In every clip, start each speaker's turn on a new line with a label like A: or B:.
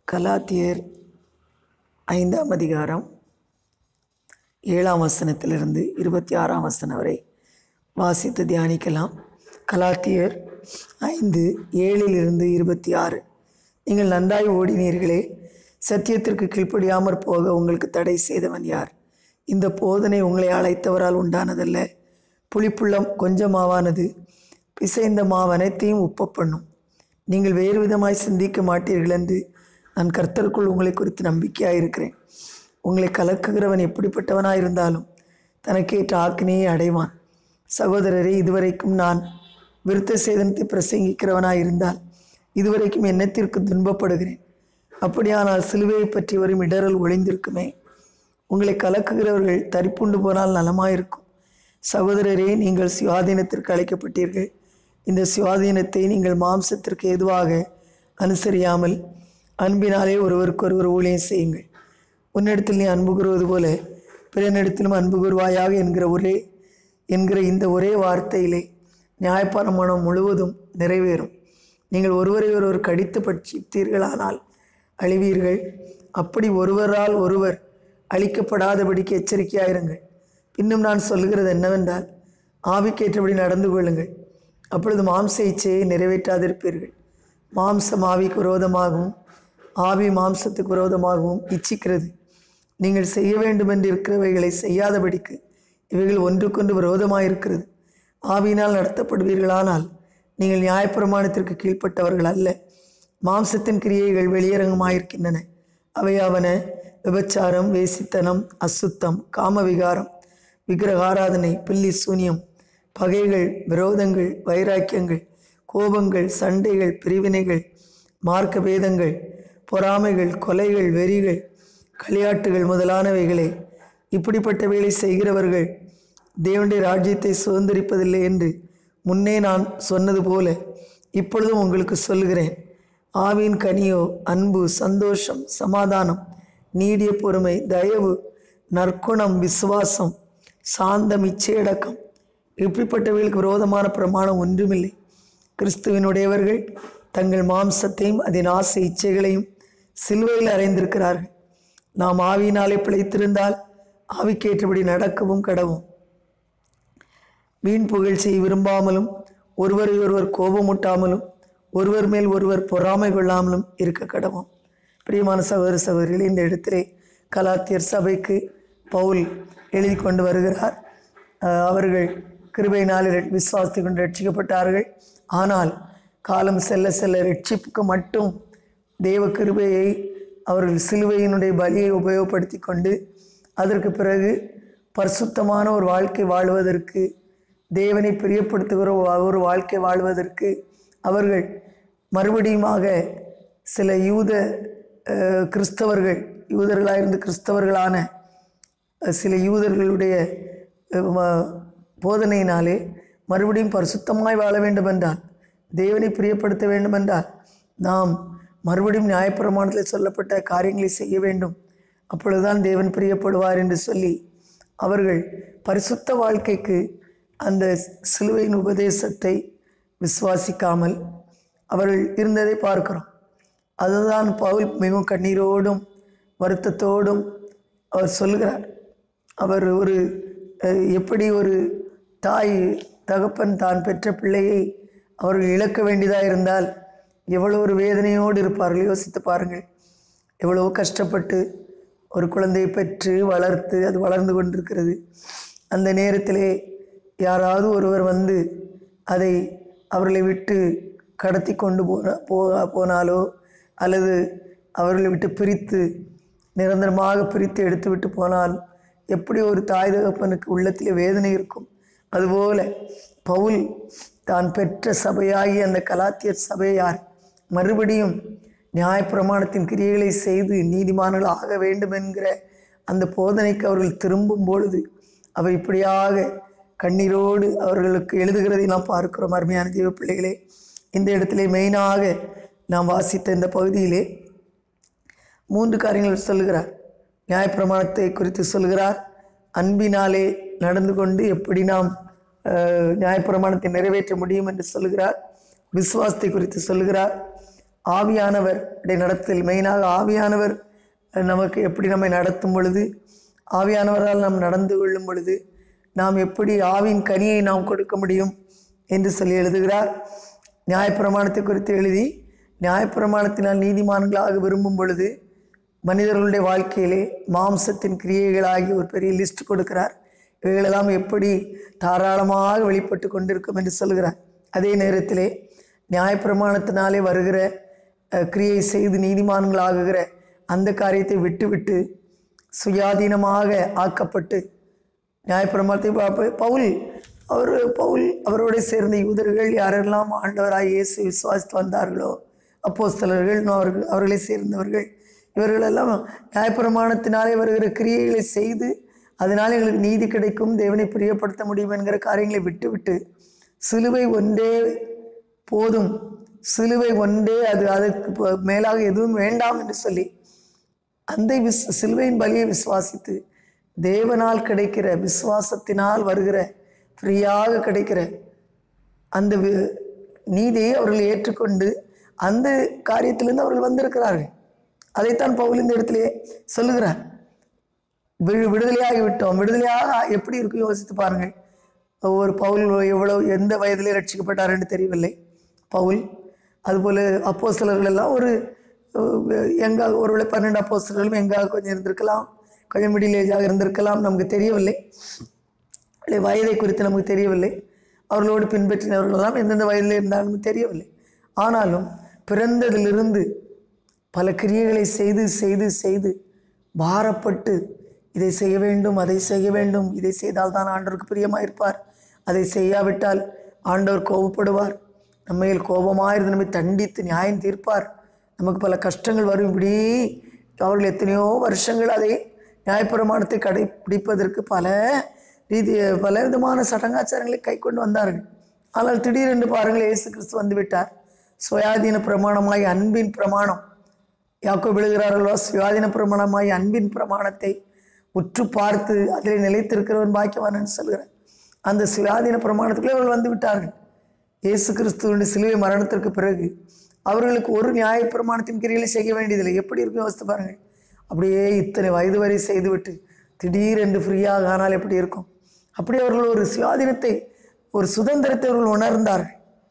A: கலாத்தியர் ஐந்தாம் அதிகாரம் ஏழாம் வசனத்திலிருந்து இருபத்தி ஆறாம் வசனம் வரை வாசித்து தியானிக்கலாம் கலாத்தியர் ஐந்து ஏழிலிருந்து இருபத்தி ஆறு நீங்கள் நன்றாய் ஓடினீர்களே சத்தியத்திற்கு கீழ்ப்படியாமற் போக உங்களுக்கு தடை செய்தவன் யார் இந்த போதனை உங்களை அழைத்தவரால் உண்டானதல்ல புளிப்புள்ளம் கொஞ்சமாவானது பிசைந்த மாவனைத்தையும் உப்ப பண்ணும் நீங்கள் வேறு விதமாய் சிந்திக்க மாட்டீர்கள் என்று நான் கர்த்தருக்குள் உங்களை குறித்து நம்பிக்கையாயிருக்கிறேன் உங்களை கலக்குகிறவன் எப்படிப்பட்டவனாக இருந்தாலும் தனக்கேற்ற ஆக்கினையை அடைவான் சகோதரரே இதுவரைக்கும் நான் விருத்த சேதனத்தை பிரசங்கிக்கிறவனாய் இருந்தால் இதுவரைக்கும் எண்ணத்திற்கு துன்பப்படுகிறேன் அப்படியானால் சிலுவையை பற்றி வரும் இடரல் ஒளிந்திருக்குமே உங்களை கலக்குகிறவர்கள் தரிப்புண்டு போனால் நலமாயிருக்கும் சகோதரரே நீங்கள் சுவாதீனத்திற்கு அழைக்கப்பட்டீர்கள் இந்த சுவாதீனத்தை நீங்கள் மாம்சத்திற்கு எதுவாக அனுசரியாமல் அன்பினாலே ஒருவருக்கொருவர் ஊழியம் செய்யுங்கள் உன்னிடத்தில் நீ அன்பு கூறுவது போல பிறனிடத்திலும் அன்பு கூறுவாயாக என்கிற ஒரே என்கிற இந்த ஒரே வார்த்தையிலே நியாயப்பிரமாணம் முழுவதும் நிறைவேறும் நீங்கள் ஒருவரை ஒருவர் கடித்து பட்சித்தீர்களானால் அழிவீர்கள் அப்படி ஒருவரால் ஒருவர் அழிக்கப்படாதபடிக்கு எச்சரிக்கையாயிருங்கள் இன்னும் நான் சொல்கிறது என்னவென்றால் ஆவிக்கேற்றபடி நடந்து கொள்ளுங்கள் அப்பொழுது மாம்ச இச்சையை நிறைவேற்றாதிருப்பீர்கள் மாம்சம் ஆவிக்கு விரோதமாகவும் ஆவி மாம்சத்துக்கு விரோதமாகவும் இச்சிக்கிறது நீங்கள் செய்ய வேண்டும் என்று இருக்கிறவைகளை செய்யாதபடிக்கு இவைகள் ஒன்றுக்கொன்று விரோதமாயிருக்கிறது ஆவியினால் நடத்தப்படுவீர்களானால் நீங்கள் நியாயப்பிரமாணத்திற்கு கீழ்ப்பட்டவர்கள் அல்ல மாம்சத்தின் கிரியைகள் வெளியரங்கமாயிருக்கின்றன அவையாவன விபச்சாரம் வேசித்தனம் அசுத்தம் காமவிகாரம் விக்கிரகாராதனை பில்லி சூனியம் பகைகள் விரோதங்கள் வைராக்கியங்கள் கோபங்கள் சண்டைகள் பிரிவினைகள் மார்க்க பேதங்கள் பொறாமைகள் கொலைகள் வெறிகள் களியாட்டுகள் முதலானவைகளே இப்படிப்பட்டவைகளை செய்கிறவர்கள் தேவனுடைய ராஜ்யத்தை சுதந்திரிப்பதில்லை என்று முன்னே நான் சொன்னது போல இப்பொழுதும் உங்களுக்கு சொல்கிறேன் ஆவியின் கனியோ அன்பு சந்தோஷம் சமாதானம் நீடிய பொறுமை தயவு நற்குணம் விசுவாசம் சாந்தம் இச்சையடக்கம் இப்படிப்பட்டவைகளுக்கு விரோதமான பிரமாணம் ஒன்றுமில்லை கிறிஸ்துவினுடையவர்கள் தங்கள் மாம்சத்தையும் அதன் ஆசை இச்சைகளையும் சிலுவையில் அறைந்திருக்கிறார்கள் நாம் ஆவியினாலே பிழைத்திருந்தால் ஆவிக்கேற்றபடி நடக்கவும் கடவும் வீண் புகழ்ச்சியை விரும்பாமலும் ஒருவரை ஒருவர் கோபமூட்டாமலும் ஒருவர் மேல் ஒருவர் பொறாமை கொள்ளாமலும் இருக்க கடவும் பிரியமான சகோதர சகோதரிகள் இந்த இடத்திலே கலாத்தியர் சபைக்கு பவுல் எழுதி கொண்டு வருகிறார் அஹ் அவர்கள் கிருபையினால் விசுவாசத்தை கொண்டு ரட்சிக்கப்பட்டார்கள் ஆனால் காலம் செல்ல செல்ல ரட்சிப்புக்கு மட்டும் தேவ கிருபையை அவர்கள் சிலுவையினுடைய பலியை உபயோகப்படுத்தி கொண்டு அதற்கு பிறகு பரிசுத்தமான ஒரு வாழ்க்கை வாழ்வதற்கு தேவனை பிரியப்படுத்துகிற ஒரு வாழ்க்கை வாழ்வதற்கு அவர்கள் மறுபடியுமாக சில யூத அஹ், கிறிஸ்தவர்கள் யூதர்களாயிருந்து கிறிஸ்தவர்களான அஹ், சில யூதர்களுடைய அஹ், ம- போதனையினாலே மறுபடியும் பரிசுத்தமாய் வாழ வேண்டுமென்றால் தேவனை பிரியப்படுத்த வேண்டுமென்றால் நாம் மறுபடியும் நியாயப்பிரமாணத்தில் சொல்லப்பட்ட காரியங்களை செய்ய வேண்டும் அப்பொழுதுதான் தேவன் பிரியப்படுவார் என்று சொல்லி அவர்கள் பரிசுத்த வாழ்க்கைக்கு அந்த சிலுவையின் உபதேசத்தை விசுவாசிக்காமல் அவர்கள் இருந்ததை பார்க்கிறோம் அதுதான் பவுல் மிகவும் கண்ணீரோடும் வருத்தத்தோடும் அவர் சொல்கிறார் அவர் ஒரு அஹ், எப்படி ஒரு தாய் தகப்பன் தான் பெற்ற பிள்ளையை அவர்கள் இழக்க வேண்டியதாக இருந்தால் எவ்வளோ ஒரு வேதனையோடு இருப்பார்கள் யோசித்து பாருங்கள் எவ்வளோ கஷ்டப்பட்டு ஒரு குழந்தையை பெற்று வளர்த்து அது வளர்ந்து கொண்டிருக்கிறது அந்த நேரத்திலே யாராவது ஒருவர் வந்து அதை அவர்களை விட்டு கடத்தி கொண்டு போன போ போனாலோ அல்லது அவர்களை விட்டு பிரித்து நிரந்தரமாக பிரித்து எடுத்து விட்டு போனால் எப்படி ஒரு தாய் தகப்பனுக்கு உள்ளத்திலே வேதனை இருக்கும் அதுபோல பவுல் தான் பெற்ற சபையாகிய அந்த கலாத்தியர் சபையார் மறுபடியும் நியாயப்பிரமாணத்தின் கிரியைகளை செய்து நீதிமான்கள் ஆக வேண்டும் என்கிற அந்த போதனைக்கு அவர்கள் திரும்பும் பொழுது அவர் இப்படியாக கண்ணீரோடு அவர்களுக்கு எழுதுகிறதை நாம் பார்க்கிறோம் அருமையான தெய்வ பிள்ளைகளே இந்த இடத்திலே மெயினாக நாம் வாசித்த இந்த பகுதியிலே மூன்று காரியங்கள் சொல்லுகிறார் நியாயப்பிரமாணத்தை குறித்து சொல்கிறார் அன்பினாலே நடந்து கொண்டு எப்படி நாம் அஹ், நியாயப்பிரமாணத்தை நிறைவேற்ற முடியும் என்று சொல்லுகிறார் விசுவாசத்தை குறித்து சொல்லுகிறார் ஆவியானவர் உடைய நடத்தல் மெயினாக ஆவியானவர் நமக்கு எப்படி நம்மை நடத்தும் பொழுது ஆவியானவரால் நாம் நடந்து கொள்ளும் பொழுது நாம் எப்படி ஆவின் கனியை நாம் கொடுக்க முடியும் என்று சொல்லி எழுதுகிறார் நியாயப்பிரமாணத்தை குறித்து எழுதி நியாயப்பிரமாணத்தினால் நீதிமான்களாக விரும்பும் பொழுது மனிதர்களுடைய வாழ்க்கையிலே மாம்சத்தின் கிரியைகளாகி ஒரு பெரிய லிஸ்ட் கொடுக்கிறார் இவைகளெல்லாம் எப்படி தாராளமாக வெளிப்பட்டு கொண்டிருக்கும் என்று சொல்கிறார் அதே நேரத்திலே நியாயப்பிரமாணத்தினாலே வருகிற அஹ், கிரியை செய்து நீதிமான்களாகுகிற அந்த காரியத்தை விட்டுவிட்டு சுயாதீனமாக ஆக்கப்பட்டு நியாயப்பிரமாணத்தை ப- பவுல் அவர் பவுல் அவரோடு சேர்ந்த யூதர்கள் யாரெல்லாம் ஆண்டவராய் இயேசு விசுவாசித்து வந்தார்களோ அப்போஸ்தலர்கள் அவர்கள் அவர்களை சேர்ந்தவர்கள் இவர்களெல்லாம் நியாயப்பிரமாணத்தினாலே வருகிற கிரியைகளை செய்து அதனால் எங்களுக்கு நீதி கிடைக்கும் தேவனை பிரியப்படுத்த முடியும் என்கிற காரியங்களை விட்டுவிட்டு சிலுவை ஒன்றே போதும் சிலுவை ஒன்றே அது அதற்கு ப- மேலாக எதுவும் வேண்டாம் என்று சொல்லி அந்த விஸ் சிலுவையின் பலியை விசுவாசித்து தேவனால் கிடைக்கிற விசுவாசத்தினால் வருகிற ஃப்ரீயாக கிடைக்கிற அந்த வி- நீதியை அவர்கள் ஏற்றுக்கொண்டு அந்த காரியத்திலிருந்து அவர்கள் வந்திருக்கிறார்கள் அதைத்தான் பவுல் இந்த இடத்திலே சொல்லுகிறார் வி- விடுதலையாகி விட்டோம் விடுதலையாக எப்படி இருக்கும் யோசித்து பாருங்கள் ஒவ்வொரு பவுல் எவ்வளவு எந்த வயதிலே ரட்சிக்கப்பட்டார் என்று தெரியவில்லை பவுல் அதுபோல் அப்போஸ்தலர்கள் எல்லாம் ஒரு அஹ், எங்காக ஒருவேளை பன்னெண்டு அப்போஸ்தலர்களும் எங்காக கொஞ்சம் இருந்திருக்கலாம் கொஞ்சம் மிடில் ஏஜாக இருந்திருக்கலாம் நமக்கு தெரியவில்லை இல்லை வயதை குறித்து நமக்கு தெரியவில்லை அவர்களோடு பின்பற்றினவர்களெல்லாம் எந்தெந்த வயதில் இருந்தாலும் தெரியவில்லை ஆனாலும் பிறந்ததிலிருந்து பல கிரியைகளை செய்து செய்து செய்து பாரப்பட்டு இதை செய்ய வேண்டும் அதை செய்ய வேண்டும் இதை செய்தால் தான் ஆண்டவருக்கு பிரியமாக இருப்பார் அதை செய்யாவிட்டால் ஆண்டவர் கோபப்படுவார் நம்மையில் கோபமாயிருந்து நம்மை தண்டித்து நியாயம் தீர்ப்பார் நமக்கு பல கஷ்டங்கள் வரும் இப்படி அவர்கள் எத்தனையோ வருஷங்கள் அதை நியாயப்பிரமாணத்தை கடைபிடிப்பதற்கு பல ரீதி பல விதமான சடங்காச்சாரங்களை கை கொண்டு வந்தார்கள் ஆனால் திடீரென்று பாருங்கள் இயேசு கிறிஸ்து வந்து விட்டார் சுயாதீன பிரமாணமாய் அன்பின் பிரமாணம் யாக்கோ விழுகிறார்களோ சுயாதீன பிரமாணமாய் அன்பின் பிரமாணத்தை உற்று பார்த்து அதில் நிலைத்திருக்கிறவன் பாக்கியவான் என்று சொல்கிறார் அந்த சுயாதீன பிரமாணத்துக்குள்ளே அவர்கள் வந்து விட்டார்கள் இயேசு கிறிஸ்துவின் சிலுவை மரணத்திற்கு பிறகு அவர்களுக்கு ஒரு நியாய பிரமாணத்தின் கிரிகளை செய்ய வேண்டியதில்லை எப்படி இருக்கும் யோசித்து பாருங்கள் அப்படியே இத்தனை வயது வரை செய்துவிட்டு திடீரென்று ஃப்ரீயாக ஆனால் எப்படி இருக்கும் அப்படி அவர்கள் ஒரு சுயாதீனத்தை ஒரு சுதந்திரத்தை அவர்கள் உணர்ந்தார்கள்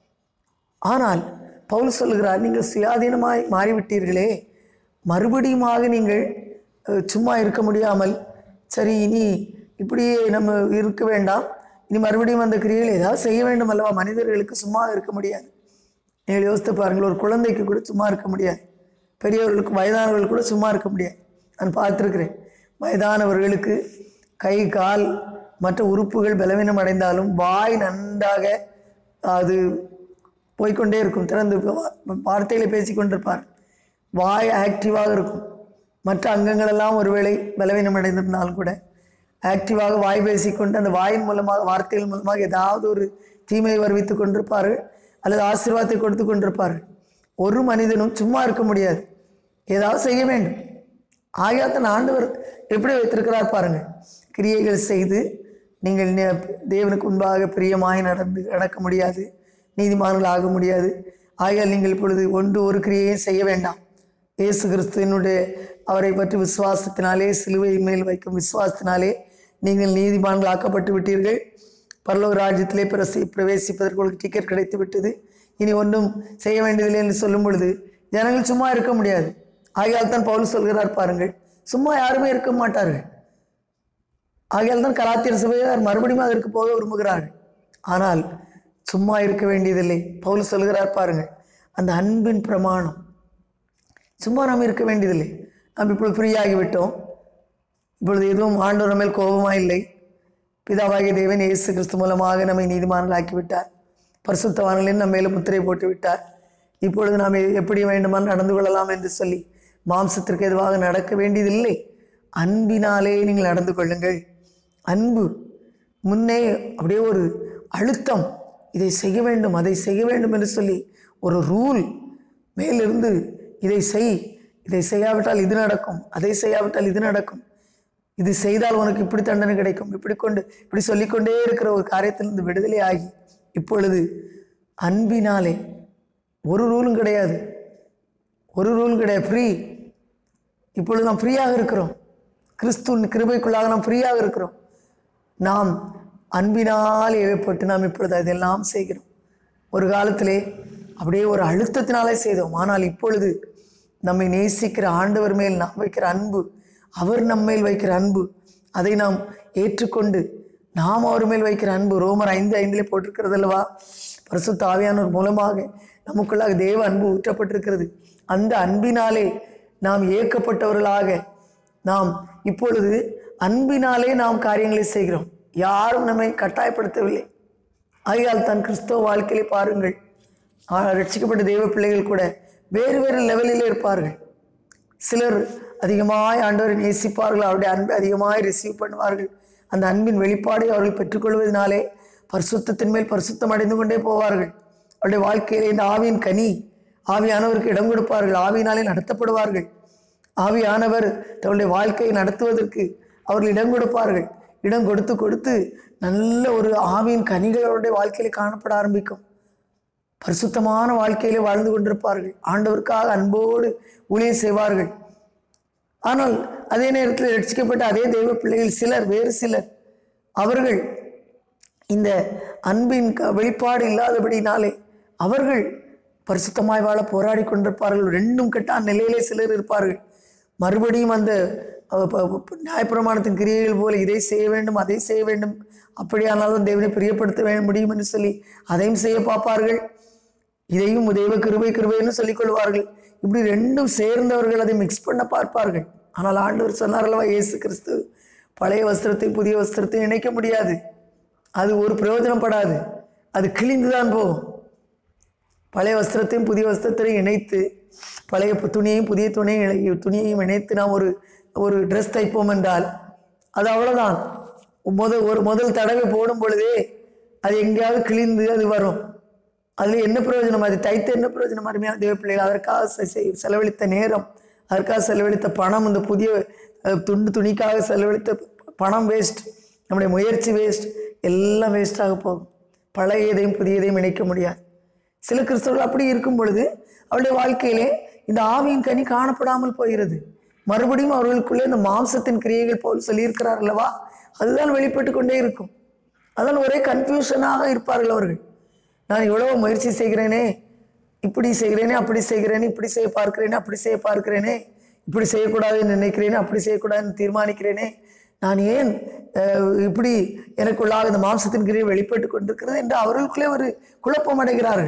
A: ஆனால் பவுல் சொல்லுகிறார் நீங்கள் சுயாதீனமாய் மாறிவிட்டீர்களே மறுபடியுமாக நீங்கள் அஹ், சும்மா இருக்க முடியாமல் சரி இனி இப்படியே நம்ம இருக்க வேண்டாம் இனி மறுபடியும் அந்த கிரியைகள் ஏதாவது செய்ய வேண்டும் அல்லவா மனிதர்களுக்கு சும்மா இருக்க முடியாது நீங்கள் யோசித்து பாருங்கள் ஒரு குழந்தைக்கு கூட சும்மா இருக்க முடியாது பெரியவர்களுக்கு வயதானவர்கள் கூட சும்மா இருக்க முடியாது நான் பார்த்துருக்கிறேன் வயதானவர்களுக்கு கை கால் மற்ற உறுப்புகள் பலவீனம் அடைந்தாலும் வாய் நன்றாக அது போய்க்கொண்டே இருக்கும் திறந்து வா- வார்த்தைகளை பேசிக்கொண்டிருப்பார் வாய் ஆக்டிவாக இருக்கும் மற்ற அங்கங்கள் எல்லாம் ஒருவேளை பலவீனம் அடைந்திருந்தாலும் கூட ஆக்டிவாக வாய் பேசிக்கொண்டு அந்த வாயின் மூலமாக வார்த்தைகள் மூலமாக ஏதாவது ஒரு தீமையை வருவித்துக் கொண்டிருப்பார்கள் அல்லது ஆசீர்வாதத்தை கொடுத்து கொண்டிருப்பார்கள் ஒரு மனிதனும் சும்மா இருக்க முடியாது ஏதாவது செய்ய வேண்டும் ஆகியாத்தன் ஆண்டவர் எப்படி வைத்திருக்கிறார் பாருங்கள் கிரியைகள் செய்து நீங்கள் நே- தேவனுக்கு முன்பாக பிரியமாய் நடந்து நடக்க முடியாது நீதிமான்கள் ஆக முடியாது ஆகையால் நீங்கள் இப்பொழுது ஒன்று ஒரு கிரியையும் செய்ய வேண்டாம் இயேசு கிறிஸ்துவினுடைய அவரை பற்றி விசுவாசத்தினாலே சிலுவையின் மேல் வைக்கும் விசுவாசத்தினாலே நீங்கள் நீதிமான்கள் ஆக்கப்பட்டு விட்டீர்கள் பரலோக ராஜ்யத்திலே பிரசி பிரவேசிப்பதற்கு உங்களுக்கு டிக்கெட் கிடைத்து விட்டது இனி ஒன்றும் செய்ய வேண்டியதில்லை என்று சொல்லும் பொழுது ஜனங்கள் சும்மா இருக்க முடியாது ஆகையால் தான் பவுல் சொல்கிறார் பாருங்கள் சும்மா யாருமே இருக்க மாட்டார்கள் ஆகையால் தான் கலாத்தியர் சபையார் மறுபடியும் அதற்கு போக விரும்புகிறார்கள் ஆனால் சும்மா இருக்க வேண்டியதில்லை பவுல் சொல்கிறார் பாருங்கள் அந்த அன்பின் பிரமாணம் சும்மா நாம் இருக்க வேண்டியதில்லை நாம் இப்பொழுது ஃப்ரீயாகி விட்டோம் இப்பொழுது எதுவும் ஆண்டவர் மேல் கோபமாக இல்லை பிதாவாகிய தேவன் இயேசு கிறிஸ்து மூலமாக நம்மை நீதிமான்களாக்கி விட்டார் பரிசுத்தவான்களின் நம்ம மேலும் முத்திரை போட்டு விட்டார் இப்பொழுது நாம் எ- எப்படி வேண்டுமானால் நடந்து கொள்ளலாம் என்று சொல்லி மாம்சத்திற்கு எதுவாக நடக்க வேண்டியதில்லை அன்பினாலே நீங்கள் நடந்து கொள்ளுங்கள் அன்பு முன்னே அப்படியே ஒரு அழுத்தம் இதை செய்ய வேண்டும் அதை செய்ய வேண்டும் என்று சொல்லி ஒரு ரூல் மேலிருந்து இதை செய் இதை செய்யாவிட்டால் இது நடக்கும் அதை செய்யாவிட்டால் இது நடக்கும் இது செய்தால் உனக்கு இப்படி தண்டனை கிடைக்கும் இப்படி கொண்டு இப்படி சொல்லிக்கொண்டே இருக்கிற ஒரு காரியத்திலிருந்து விடுதலை ஆகி இப்பொழுது அன்பினாலே ஒரு ரூலும் கிடையாது ஒரு ரூல் கிடையாது ஃப்ரீ இப்பொழுது நாம் ஃப்ரீயாக இருக்கிறோம் கிறிஸ்துவின் கிருபைக்குள்ளாக நாம் ஃப்ரீயாக இருக்கிறோம் நாம் அன்பினால் ஏவப்பட்டு நாம் இப்பொழுது அதெல்லாம் செய்கிறோம் ஒரு காலத்திலே அப்படியே ஒரு அழுத்தத்தினாலே செய்தோம் ஆனால் இப்பொழுது நம்மை நேசிக்கிற ஆண்டவர் மேல் நாம் வைக்கிற அன்பு அவர் நம்மேல் வைக்கிற அன்பு அதை நாம் ஏற்றுக்கொண்டு நாம் அவர் மேல் வைக்கிற அன்பு ரோமர் ஐந்து ஐந்திலே போட்டிருக்கிறது அல்லவா பரிசுத்த ஆவியானவர் மூலமாக நமக்குள்ளாக தேவ அன்பு ஊற்றப்பட்டிருக்கிறது அந்த அன்பினாலே நாம் ஏக்கப்பட்டவர்களாக நாம் இப்பொழுது அன்பினாலே நாம் காரியங்களை செய்கிறோம் யாரும் நம்மை கட்டாயப்படுத்தவில்லை ஆகையால் தான் கிறிஸ்தவ வாழ்க்கையிலே பாருங்கள் ஆ, ரட்சிக்கப்பட்ட தெய்வ பிள்ளைகள் கூட வேறு வேறு லெவலிலே இருப்பார்கள் சிலர் அதிகமாய் ஆண்டவரை நேசிப்பார்கள் அவருடைய அன்பை அதிகமாய் ரிசீவ் பண்ணுவார்கள் அந்த அன்பின் வெளிப்பாடை அவர்கள் பெற்றுக்கொள்வதனாலே பரிசுத்தத்தின் மேல் பரிசுத்தம் அடைந்து கொண்டே போவார்கள் அவருடைய வாழ்க்கையிலே இந்த ஆவியின் கனி ஆவியானவருக்கு இடம் கொடுப்பார்கள் ஆவியினாலே நடத்தப்படுவார்கள் ஆவியானவர் தன்னுடைய வாழ்க்கையை நடத்துவதற்கு அவர்கள் இடம் கொடுப்பார்கள் இடம் கொடுத்து கொடுத்து நல்ல ஒரு ஆவியின் கனிகள் அவருடைய வாழ்க்கையில காணப்பட ஆரம்பிக்கும் பரிசுத்தமான வாழ்க்கையிலே வாழ்ந்து கொண்டிருப்பார்கள் ஆண்டவருக்காக அன்போடு ஊழியம் செய்வார்கள் ஆனால் அதே நேரத்தில் ரட்சிக்கப்பட்ட அதே தெய்வ பிள்ளைகள் சிலர் வேறு சிலர் அவர்கள் இந்த அன்பின் க- வெளிப்பாடு இல்லாதபடினாலே அவர்கள் பரிசுத்தமாய் வாழ போராடி கொண்டிருப்பார்கள் ரெண்டும் கெட்டான் நிலையிலே சிலர் இருப்பார்கள் மறுபடியும் அந்த அஹ், ப- ப- நியாயப்பிரமாணத்தின் கிரியைகள் போல இதை செய்ய வேண்டும் அதை செய்ய வேண்டும் அப்படியானாலும் தேவனை பிரியப்படுத்த வேண்டும் முடியும் என்று சொல்லி அதையும் செய்ய பார்ப்பார்கள் இதையும் தெய்வ கிருபை கிருபைன்னு சொல்லிக் கொள்வார்கள் இப்படி ரெண்டும் சேர்ந்தவர்கள் அதை மிக்ஸ் பண்ண பார்ப்பார்கள் ஆனால் ஆண்டவர் சொன்னார் அல்லவா இயேசு கிறிஸ்து பழைய வஸ்திரத்தையும் புதிய வஸ்திரத்தையும் இணைக்க முடியாது அது ஒரு பிரயோஜனப்படாது அது கிழிந்து தான் போகும் பழைய வஸ்திரத்தையும் புதிய வஸ்திரத்தையும் இணைத்து பழைய பு- துணியையும் புதிய துணியையும் இணை- துணியையும் இணைத்து நாம் ஒரு ஒரு ட்ரெஸ் தைப்போம் என்றால் அது அவ்வளோதான் முதல் ஒரு முதல் தடவை போடும் பொழுதே அது எங்கேயாவது கிழிந்து அது வரும் அதில் என்ன பிரயோஜனம் அது தைத்து என்ன பிரயோஜனம் அருமையான தேவ பிள்ளைகள் அதற்காக செ- செ- செலவழித்த நேரம் அதற்காக செலவழித்த பணம் இந்த புதிய அஹ், துண்டு துணிக்காக செலவழித்த ப- பணம் வேஸ்ட் நம்முடைய முயற்சி வேஸ்ட் எல்லாம் வேஸ்ட்டாக போகும் பழையதையும் புதியதையும் இணைக்க முடியாது சில கிறிஸ்தவர்கள் அப்படி இருக்கும் பொழுது அவருடைய வாழ்க்கையிலே இந்த ஆவியின் கனி காணப்படாமல் போகிறது மறுபடியும் அவர்களுக்குள்ளே இந்த மாம்சத்தின் கிரியைகள் போல் சொல்லியிருக்கிறார் அல்லவா அதுதான் வெளிப்பட்டு கொண்டே இருக்கும் அதான் ஒரே கன்ஃபியூஷனாக இருப்பார்கள் அவர்கள் நான் இவ்வளவு முயற்சி செய்கிறேனே இப்படி செய்கிறேனே அப்படி செய்கிறேனே இப்படி செய்ய பார்க்கிறேனே அப்படி செய்ய பார்க்கிறேனே இப்படி செய்யக்கூடாதுன்னு நினைக்கிறேனே அப்படி செய்யக்கூடாதுன்னு தீர்மானிக்கிறேனே நான் ஏன் அஹ், இப்படி எனக்குள்ளாக இந்த மாம்சத்தின் கிரியை வெளிப்பட்டு கொண்டிருக்கிறது என்று அவர்களுக்குள்ளே ஒரு குழப்பம் அடைகிறார்கள்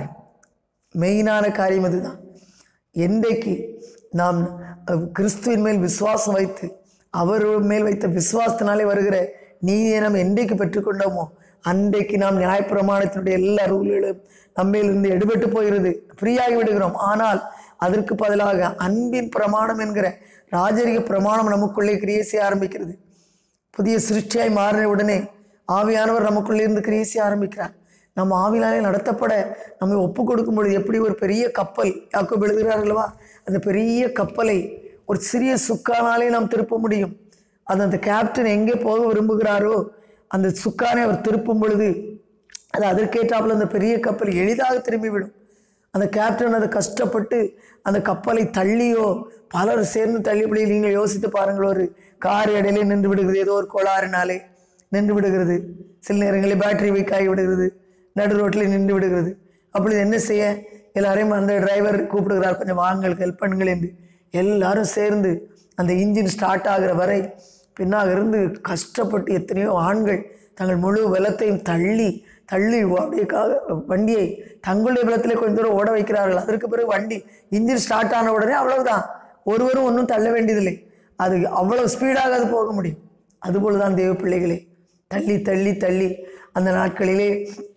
A: மெயினான காரியம் அதுதான் என்றைக்கு நாம் அஹ், கிறிஸ்துவின் மேல் விசுவாசம் வைத்து அவர் மேல் வைத்த விசுவாசத்தினாலே வருகிற நீதியை நாம் என்றைக்கு பெற்றுக்கொண்டோமோ அன்றைக்கு நாம் நியாயப்பிரமாணத்தினுடைய எல்லா ரூல்களும் நம்மிலிருந்து எடுபட்டு போகிறது ஃப்ரீயாகி விடுகிறோம் ஆனால் அதற்கு பதிலாக அன்பின் பிரமாணம் என்கிற ராஜரிக பிரமாணம் நமக்குள்ளே கிரியை செய்ய ஆரம்பிக்கிறது புதிய சிருஷ்டியாய் மாறின உடனே ஆவியானவர் நமக்குள்ளே இருந்து கிரியை செய்ய ஆரம்பிக்கிறார் நம்ம ஆவினாலே நடத்தப்பட நம்மை ஒப்பு கொடுக்கும் பொழுது எப்படி ஒரு பெரிய கப்பல் யாக்கோபு எழுதுகிறார் அல்லவா அந்த பெரிய கப்பலை ஒரு சிறிய சுக்கானாலே நாம் திருப்ப முடியும் அது அந்த கேப்டன் எங்கே போக விரும்புகிறாரோ அந்த சுக்கானை அவர் திருப்பும் பொழுது அது அதற்கேற்றாப்புல அந்த பெரிய கப்பல் எளிதாக திரும்பிவிடும் அந்த கேப்டன் அதை கஷ்டப்பட்டு அந்த கப்பலை தள்ளியோ பலர் சேர்ந்து தள்ளியபடி நீங்கள் யோசித்து பாருங்கள் ஒரு கார் இடையிலே நின்று விடுகிறது ஏதோ ஒரு கோளாறுனாலே நின்று விடுகிறது சில நேரங்களில் பேட்டரி வீக் ஆகி விடுகிறது நடு ரோட்டில் நின்று விடுகிறது அப்பொழுது என்ன செய்ய எல்லாரையும் அந்த டிரைவர் கூப்பிடுகிறார் கொஞ்சம் வாங்கள் ஹெல்ப் பண்ணுங்கள் என்று எல்லாரும் சேர்ந்து அந்த இன்ஜின் ஸ்டார்ட் ஆகிற வரை பின்னாக இருந்து கஷ்டப்பட்டு எத்தனையோ ஆண்கள் தங்கள் முழு பலத்தையும் தள்ளி தள்ளி அப்படியே கா- வண்டியை தங்களுடைய பலத்திலே கொஞ்சம் தூரம் ஓட வைக்கிறார்கள் அதற்கு பிறகு வண்டி இன்ஜின் ஸ்டார்ட் ஆன உடனே அவ்வளவுதான் ஒருவரும் ஒன்றும் தள்ள வேண்டியதில்லை அது அவ்வளவு ஸ்பீடாக அது போக முடியும் அதுபோல தான் தேவ பிள்ளைகளே தள்ளி தள்ளி தள்ளி அந்த நாட்களிலே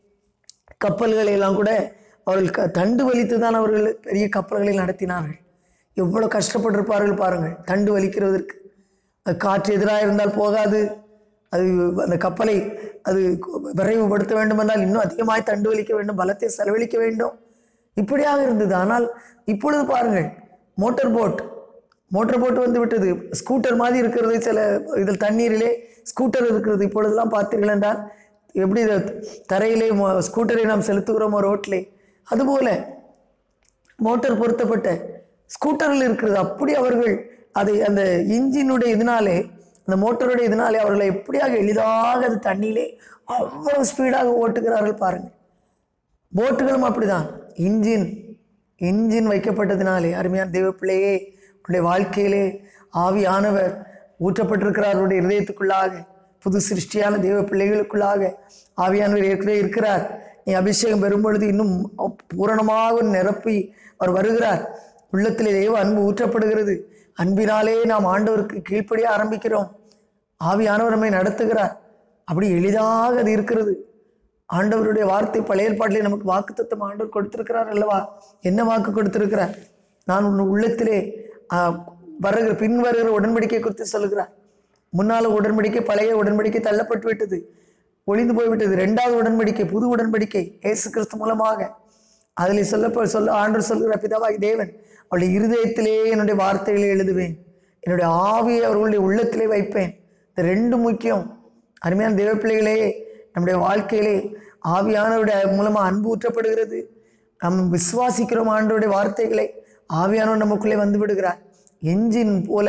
A: கப்பல்களை எல்லாம் கூட அவர்கள் க தண்டு வலித்து தான் அவர்கள் பெரிய கப்பல்களை நடத்தினார்கள் எவ்வளோ கஷ்டப்பட்டிருப்பார்கள் பாருங்கள் தண்டு வலிக்கிறதற்கு அது காற்று எதிராக இருந்தால் போகாது அது அந்த கப்பலை அது விரைவுபடுத்த வேண்டுமென்றால் இன்னும் அதிகமாய் தண்டு வலிக்க வேண்டும் பலத்தை செலவழிக்க வேண்டும் இப்படியாக இருந்தது ஆனால் இப்பொழுது பாருங்கள் மோட்டார் போட் மோட்டார் போட் வந்து விட்டது ஸ்கூட்டர் மாதிரி இருக்கிறது சில இதில் தண்ணீரிலே ஸ்கூட்டர் இருக்கிறது இப்பொழுதெல்லாம் பார்த்தீர்கள் என்றால் எப்படி இது தரையிலே மோ- ஸ்கூட்டரை நாம் செலுத்துகிறோமோ ரோட்டிலே அதுபோல மோட்டார் பொருத்தப்பட்ட ஸ்கூட்டரில் இருக்கிறது அப்படி அவர்கள் அதை அந்த இன்ஜினுடைய இதனாலே அந்த மோட்டருடைய இதனாலே அவர்களை எப்படியாக எளிதாக அது தண்ணியிலே அவ்வளவு ஸ்பீடாக ஓட்டுகிறார்கள் பாருங்கள் போட்டுகளும் அப்படிதான் இன்ஜின் இன்ஜின் வைக்கப்பட்டதினாலே அருமையான தெய்வ பிள்ளையே உன்னுடைய வாழ்க்கையிலே ஆவியானவர் ஊற்றப்பட்டிருக்கிறார் அவருடைய இதயத்துக்குள்ளாக புது சிருஷ்டியான தெய்வ பிள்ளைகளுக்குள்ளாக ஆவியானவர் ஏற்கனவே இருக்கிறார் நீ அபிஷேகம் பெறும் பொழுது இன்னும் பூரணமாக நிரப்பி அவர் வருகிறார் உள்ளத்திலே தெய்வ அன்பு ஊற்றப்படுகிறது அன்பினாலே நாம் ஆண்டவருக்கு கீழ்ப்படிய ஆரம்பிக்கிறோம் ஆவியானவர் நம்மை நடத்துகிறார் அப்படி எளிதாக அது இருக்கிறது ஆண்டவருடைய வார்த்தை பழைய ஏற்பாட்டிலே நமக்கு வாக்குத்தத்தம் ஆண்டவர் கொடுத்திருக்கிறார் அல்லவா என்ன வாக்கு கொடுத்திருக்கிறார் நான் உன் உள்ளத்திலே ஆ, வருகிற பின் வருகிற உடன்படிக்கை குறித்து சொல்லுகிறார் முன்னால உடன்படிக்கை பழைய உடன்படிக்கை தள்ளப்பட்டு விட்டது ஒளிந்து போய்விட்டது இரண்டாவது உடன்படிக்கை புது உடன்படிக்கை இயேசு கிறிஸ்து மூலமாக அதில் சொல்லப்ப சொல்ல ஆண்டவர் சொல்கிற பிதாவாகி தேவன் அவளுடைய இருதயத்திலே என்னுடைய வார்த்தைகளை எழுதுவேன் என்னுடைய ஆவியை அவர்களுடைய உள்ளத்திலே வைப்பேன் இந்த ரெண்டு முக்கியம் அருமையான தேவ பிள்ளைகளே நம்முடைய வாழ்க்கையிலே ஆவியானவருடைய மூலமாக அன்பு ஊற்றப்படுகிறது நாம் விசுவாசிக்கிறோம் ஆண்டவருடைய வார்த்தைகளை ஆவியானவர் நமக்குள்ளே வந்து விடுகிறார் என்ஜின் போல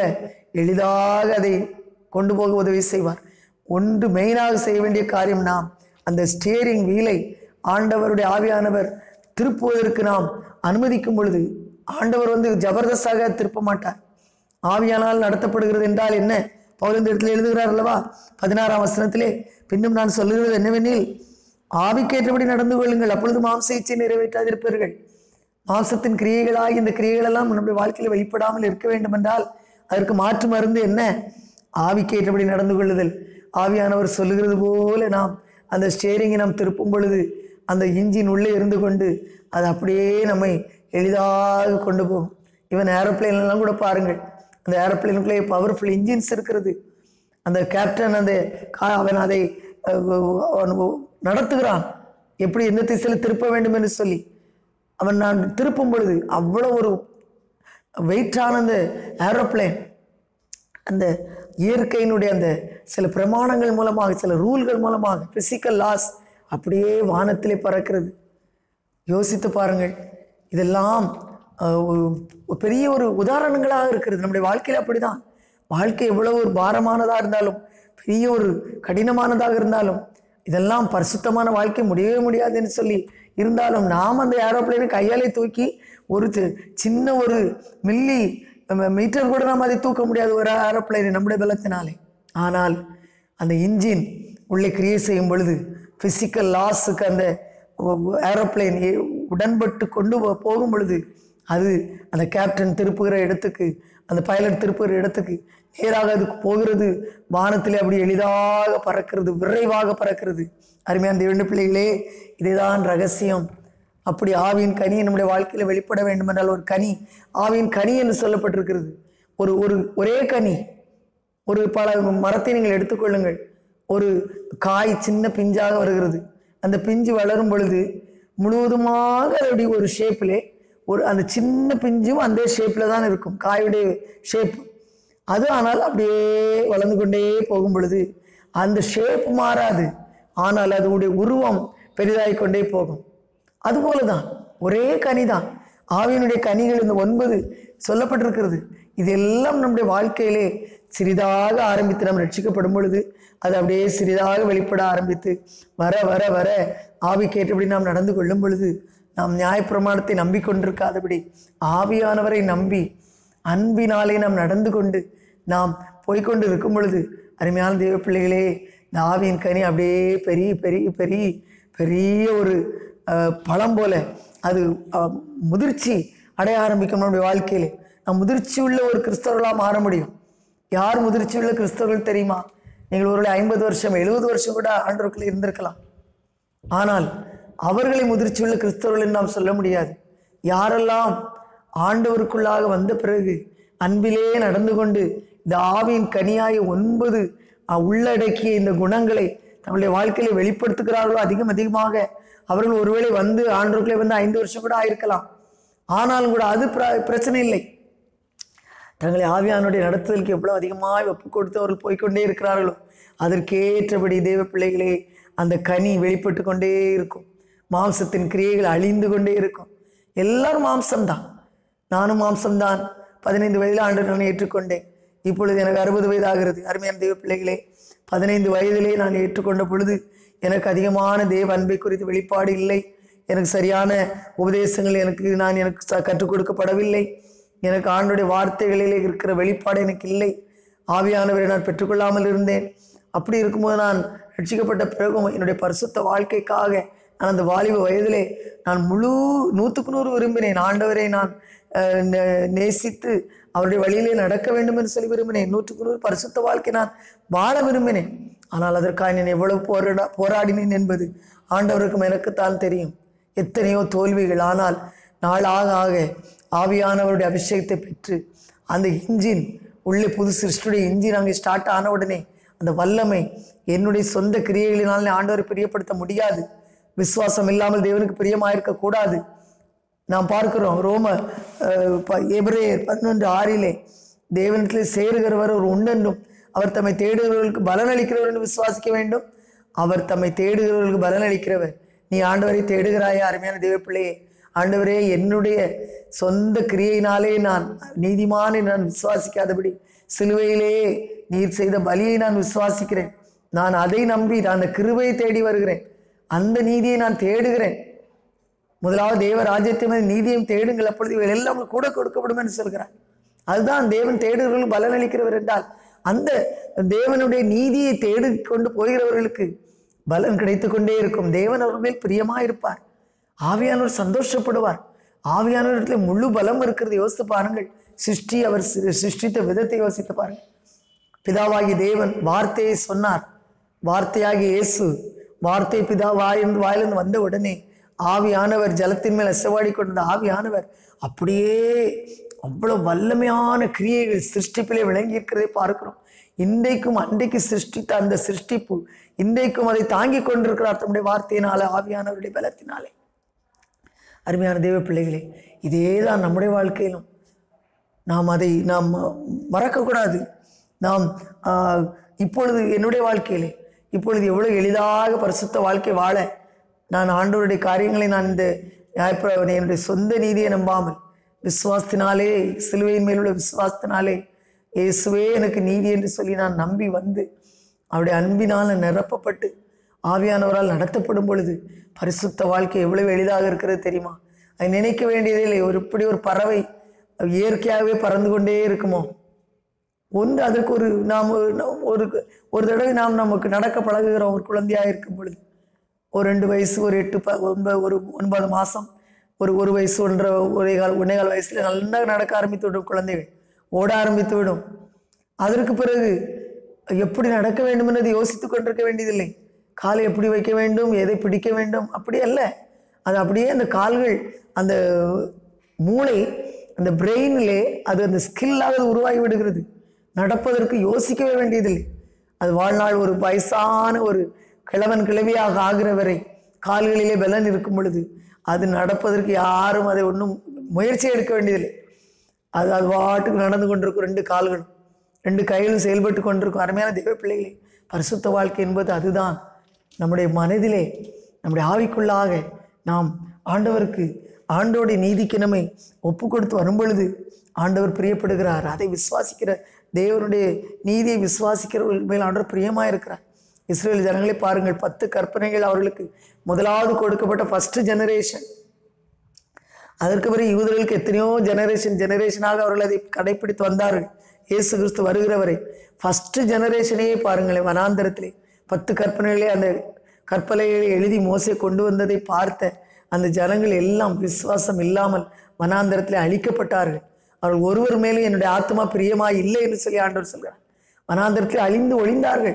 A: எளிதாக அதை கொண்டு போக உதவி செய்வார் ஒன்று மெயினாக செய்ய வேண்டிய காரியம் நாம் அந்த ஸ்டியரிங் வீலை ஆண்டவருடைய ஆவியானவர் திருப்புவதற்கு நாம் அனுமதிக்கும் பொழுது ஆண்டவர் வந்து ஜபர்தஸ்தாக திருப்ப மாட்டார் ஆவியானால் நடத்தப்படுகிறது என்றால் என்ன பவுல் இந்த இடத்துல எழுதுகிறார் அல்லவா பதினாறாம் வசனத்திலே பின்னும் நான் சொல்லுகிறது என்னவெனில் ஆவிக்கேற்றபடி நடந்து கொள்ளுங்கள் அப்பொழுது மாம்ச இச்சை நிறைவேற்றாதிருப்பீர்கள் மாம்சத்தின் கிரியைகளாகி இந்த கிரியைகளெல்லாம் நம்முடைய வாழ்க்கையில் வெளிப்படாமல் இருக்க வேண்டும் என்றால் அதற்கு மாற்று மருந்து என்ன ஆவிக்கேற்றபடி நடந்து கொள்ளுதல் ஆவியானவர் சொல்லுகிறது போல நாம் அந்த ஸ்டேரிங்கை நாம் திருப்பும் பொழுது அந்த இன்ஜின் உள்ளே இருந்து கொண்டு அது அப்படியே நம்மை எளிதாக கொண்டு போகும் ஈவன் ஏரோப்ளேன்லாம் கூட பாருங்கள் அந்த ஏரோப்ளேனுக்குள்ளே பவர்ஃபுல் இன்ஜின்ஸ் இருக்கிறது அந்த கேப்டன் அந்த கா- அவன் அதை அஹ், அவன் நடத்துகிறான் எப்படி எந்த திசையில் திருப்ப வேண்டும் என்று சொல்லி அவன் நான் திருப்பும் பொழுது அவ்வளோ ஒரு வெயிட்டான அந்த ஏரோப்ளேன் அந்த இயற்கையினுடைய அந்த சில பிரமாணங்கள் மூலமாக சில ரூல்கள் மூலமாக பிசிக்கல் லாஸ் அப்படியே வானத்திலே பறக்கிறது யோசித்து பாருங்கள் இதெல்லாம் அஹ், ஒரு- ஒரு பெரிய ஒரு உதாரணங்களாக இருக்கிறது நம்முடைய வாழ்க்கையில் அப்படிதான் வாழ்க்கை எவ்வளவு ஒரு பாரமானதாக இருந்தாலும் பெரிய ஒரு கடினமானதாக இருந்தாலும் இதெல்லாம் பரிசுத்தமான வாழ்க்கை முடியவே முடியாதுன்னு சொல்லி இருந்தாலும் நாம் அந்த ஏரோப்ளேனை கையாலே தூக்கி ஒரு சி- சின்ன ஒரு மில்லி மீட்டர் கூட நாம் அதை தூக்க முடியாது ஒரு ஏரோப்ளேனை நம்முடைய பலத்தினாலே ஆனால் அந்த இன்ஜின் உள்ளே கிரியேட் செய்யும் பொழுது ஃபிசிக்கல் லாஸுக்கு அந்த ஏரோப்ளேன் உடன்பட்டு கொண்டு போ- போகும் பொழுது அது அந்த கேப்டன் திருப்புகிற இடத்துக்கு அந்த பைலட் திருப்புகிற இடத்துக்கு நேராக அதுக்கு போகிறது வானத்திலே அப்படி எளிதாக பறக்கிறது விரைவாக பறக்கிறது அருமையான தேவண்ட பிள்ளைகளே இதுதான் ரகசியம் அப்படி ஆவியின் கனி நம்முடைய வாழ்க்கையில் வெளிப்பட வேண்டும் என்றால் ஒரு கனி ஆவியின் கனி என்று சொல்லப்பட்டிருக்கிறது ஒரு ஒரு ஒரே கனி ஒரு பல மரத்தை நீங்கள் எடுத்துக்கொள்ளுங்கள் ஒரு காய் சின்ன பிஞ்சாக வருகிறது அந்த பிஞ்சு வளரும் பொழுது முழுவதுமாக அப்படி ஒரு ஷேப்பிலே ஒரு அந்த சின்ன பிஞ்சும் அந்த ஷேப்பில் தான் இருக்கும் காயுடைய ஷேப் அது ஆனால் அப்படியே வளர்ந்து கொண்டே போகும் பொழுது அந்த ஷேப் மாறாது ஆனால் அதனுடைய உருவம் பெரிதாகிக் கொண்டே போகும் அதுபோல தான் ஒரே கனி தான் ஆவியினுடைய கனிகள் இந்த ஒன்பது சொல்லப்பட்டிருக்கிறது இதெல்லாம் நம்முடைய வாழ்க்கையிலே சிறிதாக ஆரம்பித்து நாம் ரட்சிக்கப்படும் பொழுது அது அப்படியே சிறிதாக வெளிப்பட ஆரம்பித்து வர வர வர ஆவிக்கேற்றபடி நாம் நடந்து கொள்ளும் பொழுது நாம் நியாயப்பிரமாணத்தை நம்பிக்கொண்டிருக்காதபடி ஆவியானவரை நம்பி அன்பினாலே நாம் நடந்து கொண்டு நாம் போய்க்கொண்டு இருக்கும் பொழுது அருமையான தெய்வ பிள்ளைகளே இந்த ஆவியின் கனி அப்படியே பெரிய பெரிய பெரிய பெரிய ஒரு அஹ், பழம் போல அது அஹ், முதிர்ச்சி அடைய ஆரம்பிக்கும் நம்முடைய வாழ்க்கையிலே நாம் முதிர்ச்சி உள்ள ஒரு கிறிஸ்தவர்களாக மாற முடியும் யார் முதிர்ச்சி உள்ள கிறிஸ்தவர்கள் தெரியுமா நீங்கள் ஒரு ஐம்பது வருஷம் எழுபது வருஷம் கூட ஆண்டவருக்குள்ள இருந்திருக்கலாம் ஆனால் அவர்களை முதிர்ச்சியுள்ள கிறிஸ்தவர்கள் என்று நாம் சொல்ல முடியாது யாரெல்லாம் ஆண்டவருக்குள்ளாக வந்த பிறகு அன்பிலே நடந்து கொண்டு இந்த ஆவியின் கனியாய ஒன்பது அஹ், உள்ளடக்கிய இந்த குணங்களை தங்களுடைய வாழ்க்கையில வெளிப்படுத்துகிறார்களோ அதிகம் அதிகமாக அவர்கள் ஒருவேளை வந்து ஆண்டவருக்குள்ளே வந்து ஐந்து வருஷம் கூட ஆயிருக்கலாம் ஆனாலும் கூட அது பிர- பிரச்சனை இல்லை தங்களை ஆவியானுடைய நடத்துதலுக்கு எவ்வளவு அதிகமாக ஒப்பு கொடுத்து அவர்கள் போய்க்கொண்டே இருக்கிறார்களோ அதற்கேற்றபடி தேவ பிள்ளைகளே அந்த கனி வெளிப்பட்டு கொண்டே இருக்கும் மாம்சத்தின் கிரியைகள் அழிந்து கொண்டே இருக்கும் எல்லாரும் மாம்சம்தான் நானும் மாம்சம்தான் பதினைந்து வயதில் ஆண்டு நான் ஏற்றுக்கொண்டேன் இப்பொழுது எனக்கு அறுபது வயதாகிறது அருமையான தெய்வ பிள்ளைகளே பதினைந்து வயதிலே நான் ஏற்றுக்கொண்ட பொழுது எனக்கு அதிகமான தேவ அன்பை குறித்து வெளிப்பாடு இல்லை எனக்கு சரியான உபதேசங்கள் எனக்கு நான் எனக்கு ச- கற்றுக் கொடுக்கப்படவில்லை எனக்கு ஆண்டுடைய வார்த்தைகளிலே இருக்கிற வெளிப்பாடு எனக்கு இல்லை ஆவியானவரை நான் பெற்றுக்கொள்ளாமல் இருந்தேன் அப்படி இருக்கும்போது நான் ரட்சிக்கப்பட்ட பிறகும் என்னுடைய பரிசுத்த வாழ்க்கைக்காக நான் அந்த வாலிப வயதிலே நான் முழு நூற்றுக்கு நூறு விரும்பினேன் ஆண்டவரை நான் அஹ், நே- நேசித்து அவருடைய வழியிலே நடக்க வேண்டும் என்று சொல்லி விரும்பினேன் நூற்றுக்கு நூறு பரிசுத்த வாழ்க்கை நான் வாழ விரும்பினேன் ஆனால் அதற்காக நான் எவ்வளவு போராட போராடினேன் என்பது ஆண்டவருக்கும் எனக்குத்தான் தெரியும் எத்தனையோ தோல்விகள் ஆனால் நாளாக ஆக ஆவியானவருடைய அபிஷேகத்தை பெற்று அந்த இன்ஜின் உள்ளே புது சிருஷ்டியுடைய இன்ஜின் அங்கே ஸ்டார்ட் ஆன உடனே அந்த வல்லமை என்னுடைய சொந்த கிரியைகளினால் நான் ஆண்டவரை பிரியப்படுத்த முடியாது விசுவாசம் இல்லாமல் தேவனுக்கு பிரியமாயிருக்க கூடாது நாம் பார்க்கிறோம் ரோம அஹ், ப- எபிரேயர் பதினொன்று ஆறிலே தேவனத்தில் சேருகிறவர் ஒரு உண்டென்றும் அவர் தம்மை தேடுகிறவர்களுக்கு பலனளிக்கிறவர் என்று விசுவாசிக்க வேண்டும் அவர் தம்மை தேடுகிறவர்களுக்கு பலனளிக்கிறவர் நீ ஆண்டவரை தேடுகிறாயா அருமையான தேவ பிள்ளையே ஆண்டவரே என்னுடைய சொந்த கிரியையினாலே நான் நீதிமானை நான் விசுவாசிக்காதபடி சிலுவையிலே நீர் செய்த பலியை நான் விசுவாசிக்கிறேன் நான் அதை நம்பி நான் அந்த கிருபையை தேடி வருகிறேன் அந்த நீதியை நான் தேடுகிறேன் முதலாவது தேவ ராஜ்யத்தையும் நீதியும் தேடுங்கள் அப்பொழுது இவைகள் எல்லாம் உங்களுக்கு கூட கொடுக்கப்படும் என்று சொல்கிறார் அதுதான் தேவன் தேடுகிறவர்கள் பலனளிக்கிறவர் என்றால் அந்த தேவனுடைய நீதியை தேடி கொண்டு போகிறவர்களுக்கு பலன் கிடைத்துக் கொண்டே இருக்கும் தேவன் அவர்கள் மேல் பிரியமாயிருப்பார் ஆவியானவர் சந்தோஷப்படுவார் ஆவியானவரிடத்தில் முழு பலம் இருக்கிறது யோசித்து பாருங்கள் சிருஷ்டி அவர் சி- சிருஷ்டித்த விதத்தை யோசித்து பாருங்கள் பிதாவாகி தேவன் வார்த்தையை சொன்னார் வார்த்தையாகி இயேசு வார்த்தை பிதா வாயிலிருந்து வாயிலிருந்து வந்த உடனே ஆவியானவர் ஜலத்தின் மேல் அசைவாடி கொண்ட ஆவியானவர் அப்படியே அவ்வளவு வல்லமையான கிரியைகள் சிருஷ்டிப்பிலே விளங்கி இருக்கிறதை பார்க்கிறோம் இன்றைக்கும் அன்றைக்கு சிருஷ்டித்த அந்த சிருஷ்டிப்பு இன்றைக்கும் அதை தாங்கிக் கொண்டிருக்கிறார் தம்முடைய வார்த்தையினால ஆவியானவருடைய பலத்தினாலே அருமையான தேவ பிள்ளைகளே இதே தான் நம்முடைய வாழ்க்கையிலும் நாம் அதை நாம் மறக்கக்கூடாது நாம் ஆஹ், இப்பொழுது என்னுடைய வாழ்க்கையிலே இப்பொழுது எவ்வளவு எளிதாக பரிசுத்த வாழ்க்கை வாழ நான் ஆண்டவருடைய காரியங்களை நான் இந்த ஞாயிற்று என்னுடைய சொந்த நீதியை நம்பாமல் விசுவாசத்தினாலே சிலுவையின் மேலுள்ள விசுவாசத்தினாலே இயேசுவே எனக்கு நீதி என்று சொல்லி நான் நம்பி வந்து அவருடைய அன்பினால் நான் நிரப்பப்பட்டு ஆவியானவரால் நடத்தப்படும் பொழுது பரிசுத்த வாழ்க்கை எவ்வளவு எளிதாக இருக்கிறது தெரியுமா அதை நினைக்க வேண்டியதே இல்லை ஒரு இப்படி ஒரு பறவை இயற்கையாகவே பறந்து கொண்டே இருக்குமோ ஒன்று அதற்கு ஒரு நாம் ஒரு- நாம் ஒரு ஒரு தடவை நாம் நமக்கு நடக்க பழகுகிறோம் ஒரு குழந்தையாக இருக்கும் பொழுது ஒரு ரெண்டு வயசு ஒரு எட்டு ப ஒன்பது ஒரு ஒன்பது மாதம் ஒரு ஒரு வயசு ஒன்றரை ஒரே கால் ஒன்றே கால் வயசில் நல்லா நடக்க ஆரம்பித்து விடும் குழந்தைகள் ஓட ஆரம்பித்து விடும் அதற்கு பிறகு எப்படி நடக்க வேண்டும் என்பதை யோசித்துக் கொண்டிருக்க வேண்டியதில்லை காலை எப்படி வைக்க வேண்டும் எதை பிடிக்க வேண்டும் அப்படி அல்ல அது அப்படியே அந்த கால்கள் அந்த மூளை அந்த பிரெயினிலே அது அந்த ஸ்கில்லாக அது உருவாகி விடுகிறது நடப்பதற்கு யோசிக்கவே வேண்டியதில்லை அது வாழ்நாள் ஒரு வயசான ஒரு கிழவன் கிழவியாக ஆகிற வரை கால்களிலே பலன் இருக்கும் பொழுது அது நடப்பதற்கு யாரும் அதை ஒன்றும் முயற்சி எடுக்க வேண்டியதில்லை அது அது பாட்டுக்கு நடந்து கொண்டிருக்கும் ரெண்டு கால்களும் ரெண்டு கைகளும் செயல்பட்டு கொண்டிருக்கும் அருமையான தெய்வ பிள்ளைகளே பரிசுத்த வாழ்க்கை என்பது அதுதான் நம்முடைய மனதிலே நம்முடைய ஆவிக்குள்ளாக நாம் ஆண்டவருக்கு ஆண்டோடைய நீதிக்கு நம்மை ஒப்பு கொடுத்து வரும் பொழுது ஆண்டவர் பிரியப்படுகிறார் அதை விசுவாசிக்கிற தேவனுடைய நீதியை விசுவாசிக்கிறவர்கள் மேல் ஆண்டவர் பிரியமாக இருக்கிறார் இஸ்ரேல் ஜனங்களை பாருங்கள் பத்து கற்பனைகள் அவர்களுக்கு முதலாவது கொடுக்கப்பட்ட ஃபர்ஸ்ட் ஜெனரேஷன் அதற்கு பிறகு யூதர்களுக்கு எத்தனையோ ஜெனரேஷன் ஜெனரேஷனாக அவர்கள் அதை கடைப்பிடித்து வந்தார்கள் இயேசு கிறிஸ்து வருகிறவரை ஃபர்ஸ்ட் ஜெனரேஷனையே பாருங்களேன் வனாந்தரத்திலே பத்து கற்பனைகளே அந்த கற்பலைகளை எழுதி மோசே கொண்டு வந்ததை பார்த்த அந்த ஜனங்கள் எல்லாம் விசுவாசம் இல்லாமல் வனாந்தரத்திலே அழிக்கப்பட்டார்கள் அவர்கள் ஒருவர் மேலும் என்னுடைய ஆத்மா பிரியமாய் இல்லை என்று சொல்லி ஆண்டவர் சொல்கிறார் வனாந்தரத்தில் அழிந்து ஒழிந்தார்கள்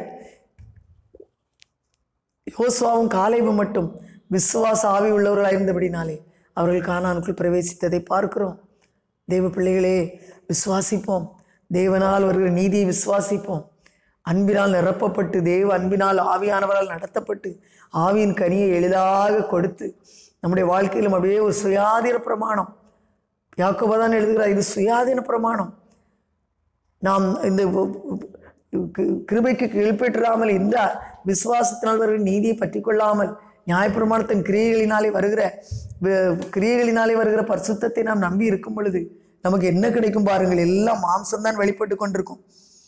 A: யோசுவாவும் காலேபும் மட்டும் விசுவாச ஆவி உள்ளவர்களாக இருந்தபடினாலே அவர்கள் கானானுக்குள் பிரவேசித்ததை பார்க்கிறோம் தெய்வ பிள்ளைகளே விசுவாசிப்போம் தேவனால் வருகிற நீதியை விசுவாசிப்போம் அன்பினால் நிரப்பப்பட்டு தேவ அன்பினால் ஆவியானவரால் நடத்தப்பட்டு ஆவியின் கனியை எளிதாக கொடுத்து நம்முடைய வாழ்க்கையிலும் அப்படியே ஒரு சுயாதீன பிரமாணம் யாக்கோபா தான் எழுதுகிறார் இது சுயாதீன பிரமாணம் நாம் இந்த உ- உ- கி- கிருபைக்கு கீழ்ப்பெற்றாமல் இந்த விசுவாசத்தினால் வருகிற நீதியை பற்றி கொள்ளாமல் நியாயப்பிரமாணத்தின் கிரியைகளினாலே வருகிற வ- கிரியைகளினாலே வருகிற பரிசுத்தத்தை நாம் நம்பி இருக்கும் பொழுது நமக்கு என்ன கிடைக்கும் பாருங்கள் எல்லாம் மாம்சம்தான் வெளிப்பட்டு கொண்டிருக்கும்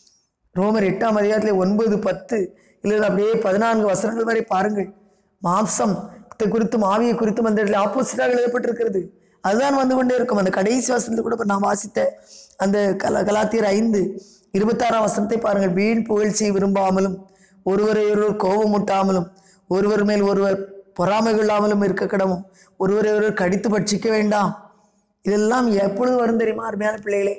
A: ரோமர் எட்டாம் அதிகாரத்தில் ஒன்பது பத்து இல்லை அப்படியே பதினான்கு வசனங்கள் வரை பாருங்கள் மாம்சம் குறித்தும் ஆவியை குறித்தும் அந்த இடத்துல ஆப்போசிட்டாக எழுதப்பட்டிருக்கிறது அதுதான் வந்து கொண்டே இருக்கும் அந்த கடைசி வசனத்தில் கூட இப்ப நான் வாசித்த அந்த கல கலாத்தியர் ஐந்து இருபத்தாறாம் வசனத்தை பாருங்கள் வீண் புகழ்ச்சியை விரும்பாமலும் ஒருவரை ஒருவர் கோபமூட்டாமலும் ஒருவர் மேல் ஒருவர் பொறாமை கொள்ளாமலும் இருக்க கிடவும் ஒருவரை ஒருவர் கடித்து பட்சிக்க வேண்டாம் இதெல்லாம் எப்பொழுது வரும் தெரியுமா அருமையான பிள்ளைகளே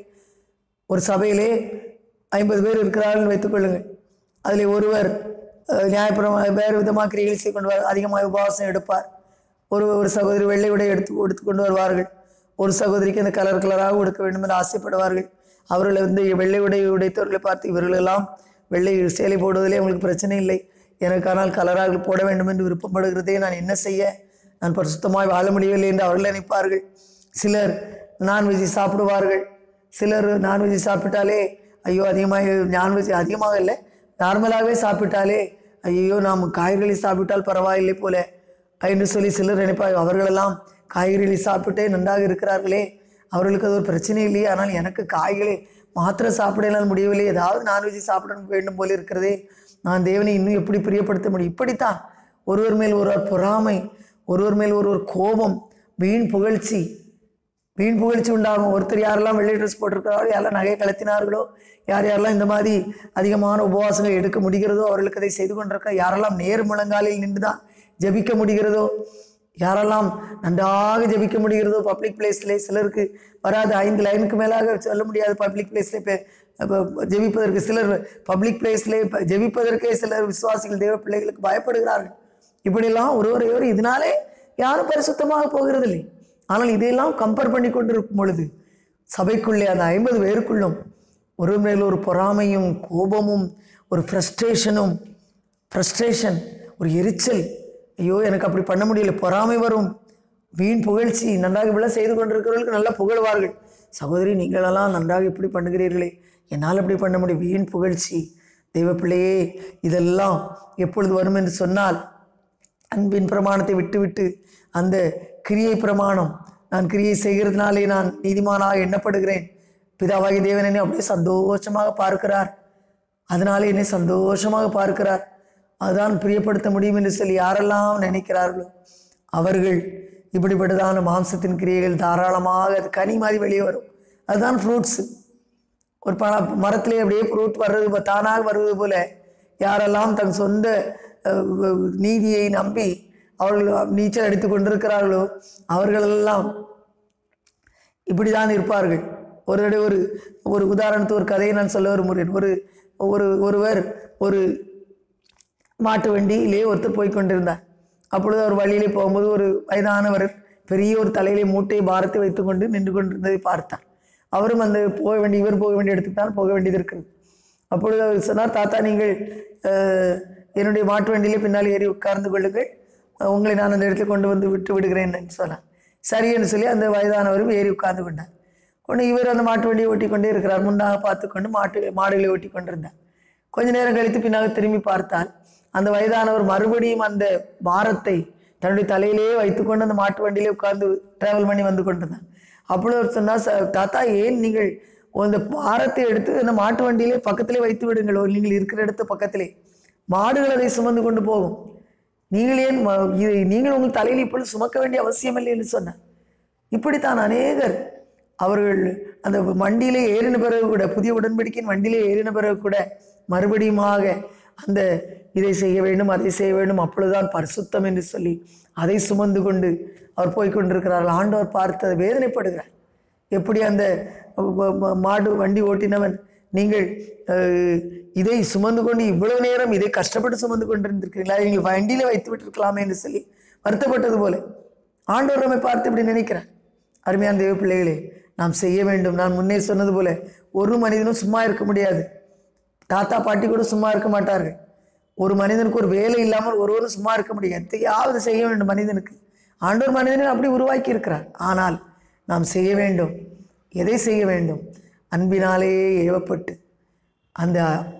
A: ஒரு சபையிலே ஐம்பது பேர் இருக்கிறார்கள் வைத்துக்கொள்ளுங்கள் அதில் ஒருவர் அஹ், நியாயப்பிரமா வேறு விதமாக கிரிகள் செய்து கொண்டு வர அதிகமாக உபவாசம் எடுப்பார் ஒரு ஒரு சகோதரி வெள்ளை உடை எடுத்து எடுத்து கொண்டு வருவார்கள் ஒரு சகோதரிக்கு அந்த கலர் கலராக உடுக்க வேண்டும் என்று ஆசைப்படுவார்கள் அவர்களை வந்து வெள்ளை உடை உடைத்தவர்களை பார்த்து இவர்களெல்லாம் வெள்ளை சேலை போடுவதிலே அவங்களுக்கு பிரச்சனை இல்லை எனக்கு ஆனால் கலராக போட வேண்டும் என்று விருப்பப்படுகிறதே நான் என்ன செய்ய நான் பரிசுத்தமாய் வாழ முடியவில்லை என்று அவர்கள் நினைப்பார்கள் சிலர் நான்வெஜ் சாப்பிடுவார்கள் சிலர் நான்வெஜ் சாப்பிட்டாலே ஐயோ அதிகமாக நான்வெஜ் அதிகமாக இல்லை நார்மலாகவே சாப்பிட்டாலே ஐயோ நாம் காய்கறி சாப்பிட்டால் பரவாயில்லை போல என்று சொல்லி சிலர் நினைப்பார்கள் அவர்களெல்லாம் காய்கறிகளை சாப்பிட்டே நன்றாக இருக்கிறார்களே அவர்களுக்கு அது ஒரு பிரச்சனை இல்லையே ஆனால் எனக்கு காய்களை மாத்திரை சாப்பிடலாம் முடியவில்லை ஏதாவது நான்வெஜ் சாப்பிட வேண்டும் போல இருக்கிறதே நான் தேவனை இன்னும் எப்படி பிரியப்படுத்த முடியும் இப்படித்தான் ஒருவர் மேல் ஒருவர் பொறாமை ஒருவர் மேல் ஒருவர் கோபம் வீண் புகழ்ச்சி வீண் புகழ்ச்சி உண்டாகும் ஒருத்தர் யாரெல்லாம் வெள்ளை ட்ரெஸ் போட்டிருக்கிறாரோ யாரெல்லாம் நகை கலத்தினார்களோ யார் யாரெல்லாம் இந்த மாதிரி அதிகமான உபவாசங்கள் எடுக்க முடிகிறதோ அவர்களுக்கு அதை செய்து கொண்டிருக்க யாரெல்லாம் நேர் முழங்காலில் நின்று தான் ஜெபிக்க முடிகிறதோ யாரெல்லாம் நன்றாக ஜெபிக்க முடிகிறதோ பப்ளிக் பிளேஸ்ல சிலருக்கு வராது ஐந்து லைனுக்கு மேலாக சொல்ல முடியாது பப்ளிக் பிளேஸ்ல ஜெபிப்பதற்கு சிலர் பப்ளிக் பிளேஸ்ல ஜெபிப்பதற்கே சிலர் விசுவாசிகள் தேவ பிள்ளைகளுக்கு பயப்படுகிறார்கள் இப்படியெல்லாம் ஒருவரை ஒரு இதனாலே யாரும் பரிசுத்தமாக போகிறதில்லை ஆனால் இதையெல்லாம் கம்பேர் பண்ணி கொண்டிருக்கும் பொழுது சபைக்குள்ளே அந்த ஐம்பது பேருக்குள்ளும் ஒரு மேல் ஒரு பொறாமையும் கோபமும் ஒரு ஃப்ரஸ்ட்ரேஷனும் ஃப்ரஸ்ட்ரேஷன் ஒரு எரிச்சல் ஐயோ எனக்கு அப்படி பண்ண முடியல பொறாமை வரும் வீண் புகழ்ச்சி நன்றாக இப்படிலாம் செய்து கொண்டிருக்கிறவர்களுக்கு நல்லா புகழ்வார்கள் சகோதரி நீங்களெல்லாம் நன்றாக இப்படி பண்ணுகிறீர்களே என்னால் அப்படி பண்ண முடியும் வீண் புகழ்ச்சி தெய்வ பிள்ளையே இதெல்லாம் எப்பொழுது வரும் என்று சொன்னால் அன்பின் பிரமாணத்தை விட்டுவிட்டு அந்த கிரியை பிரமாணம் நான் கிரியை செய்கிறதுனாலே நான் நீதிமானாக எண்ணப்படுகிறேன் பிதாவாகி தேவன் என்னை அப்படியே சந்தோஷமாக பார்க்கிறார் அதனாலே என்னை சந்தோஷமாக பார்க்கிறார் அதுதான் பிரியப்படுத்த முடியும் என்று சொல்லி யாரெல்லாம் நினைக்கிறார்களோ அவர்கள் இப்படிப்பட்டதான மாம்சத்தின் கிரியைகள் தாராளமாக அது கனி மாதிரி வெளியே வரும் அதுதான் ஃப்ரூட்ஸு ஒரு பழ மரத்திலே அப்படியே ஃப்ரூட் வர்றது போ- தானாக வருவது போல யாரெல்லாம் தன் சொந்த அஹ், வ- நீதியை நம்பி அவர்கள் நீச்சல் அடித்து கொண்டிருக்கிறார்களோ அவர்களெல்லாம் இப்படிதான் இருப்பார்கள் ஒரு தடவை ஒரு ஒரு உதாரணத்து ஒரு கதையை நான் சொல்ல விரும்புகிறேன் ஒரு ஒரு ஒருவர் ஒரு மாட்டு வண்டியிலே ஒருத்தர் போய் கொண்டிருந்தார் அப்பொழுது அவர் வழியிலே போகும்போது ஒரு வயதானவர் பெரிய ஒரு தலையிலே மூட்டையை பாரத்தை வைத்துக்கொண்டு நின்று கொண்டிருந்ததை பார்த்தார் அவரும் அந்த போக வேண்டிய இவர் போக வேண்டிய இடத்துக்கு தான் போக வேண்டியது இருக்கிறது அப்பொழுது அவர் சொன்னார் தாத்தா நீங்கள் அஹ், என்னுடைய மாட்டு வண்டியிலே பின்னால் ஏறி உட்கார்ந்து கொள்ளுங்கள் அஹ், உங்களை நான் அந்த இடத்துல கொண்டு வந்து விட்டு விடுகிறேன் என்று சொன்னார் சரி என்று சொல்லி அந்த வயதானவரும் ஏறி உட்கார்ந்து கொண்டார் கொண்டு இவர் அந்த மாட்டு வண்டியை ஓட்டி கொண்டே இருக்கிறார் முன்னாக பார்த்து கொண்டு மாட்டு மாடுகளை ஓட்டி கொண்டிருந்தார் கொஞ்ச நேரம் கழித்து பின்னாக திரும்பி பார்த்தால் அந்த வயதானவர் மறுபடியும் அந்த பாரத்தை தன்னுடைய தலையிலேயே வைத்துக்கொண்டு அந்த மாட்டு வண்டியிலே உட்கார்ந்து டிராவல் பண்ணி வந்து கொண்டிருந்தார் அப்பொழுது அவர் சொன்னார் "ச- தாத்தா ஏன் நீங்கள் அந்த பாரத்தை எடுத்து அந்த மாட்டு வண்டியிலே பக்கத்திலே வைத்து விடுங்களோ நீங்கள் இருக்கிற இடத்து பக்கத்திலே மாடுகள் அதை சுமந்து கொண்டு போகும் நீங்கள் ஏன் ம- இது நீங்கள் உங்கள் தலையில் இப்பொழுது சுமக்க வேண்டிய அவசியம் இல்லை என்று சொன்னார் இப்படித்தான் அநேகர் அவர்கள் அந்த வண்டியிலே ஏறின பிறகு கூட புதிய உடன்படிக்கையின் வண்டியிலே ஏறின பிறகு கூட மறுபடியுமாக அந்த இதை செய்ய வேண்டும் அதை செய்ய வேண்டும் அப்பொழுதுதான் பரிசுத்தம் என்று சொல்லி அதை சுமந்து கொண்டு அவர் போய் கொண்டிருக்கிறார்கள் ஆண்டவர் பார்த்து அதை வேதனைப்படுகிறார் எப்படி அந்த வ- வ- மாடு வண்டி ஓட்டினவன் நீங்கள் அஹ், இதை சுமந்து கொண்டு இவ்வளவு நேரம் இதை கஷ்டப்பட்டு சுமந்து கொண்டிருந்திருக்கிறீங்களா இதை நீங்கள் வண்டியில வைத்து விட்டிருக்கலாமே என்று சொல்லி வருத்தப்பட்டது போல ஆண்டவர் நம்மை பார்த்து இப்படி நினைக்கிறார் அருமையான தேவ பிள்ளைகளே நாம் செய்ய வேண்டும் நான் முன்னே சொன்னது போல ஒரு மனிதனும் சும்மா இருக்க முடியாது தாத்தா பாட்டி கூட சும்மா இருக்க மாட்டார்கள் ஒரு மனிதனுக்கு ஒரு வேலை இல்லாமல் ஒருவரும் சும்மா இருக்க முடியாது எதையாவது செய்ய வேண்டும் மனிதனுக்கு ஆண்டவர் மனிதனை அப்படி உருவாக்கி இருக்கிறார் ஆனால் நாம் செய்ய வேண்டும் எதை செய்ய வேண்டும் அன்பினாலேயே ஏவப்பட்டு அந்த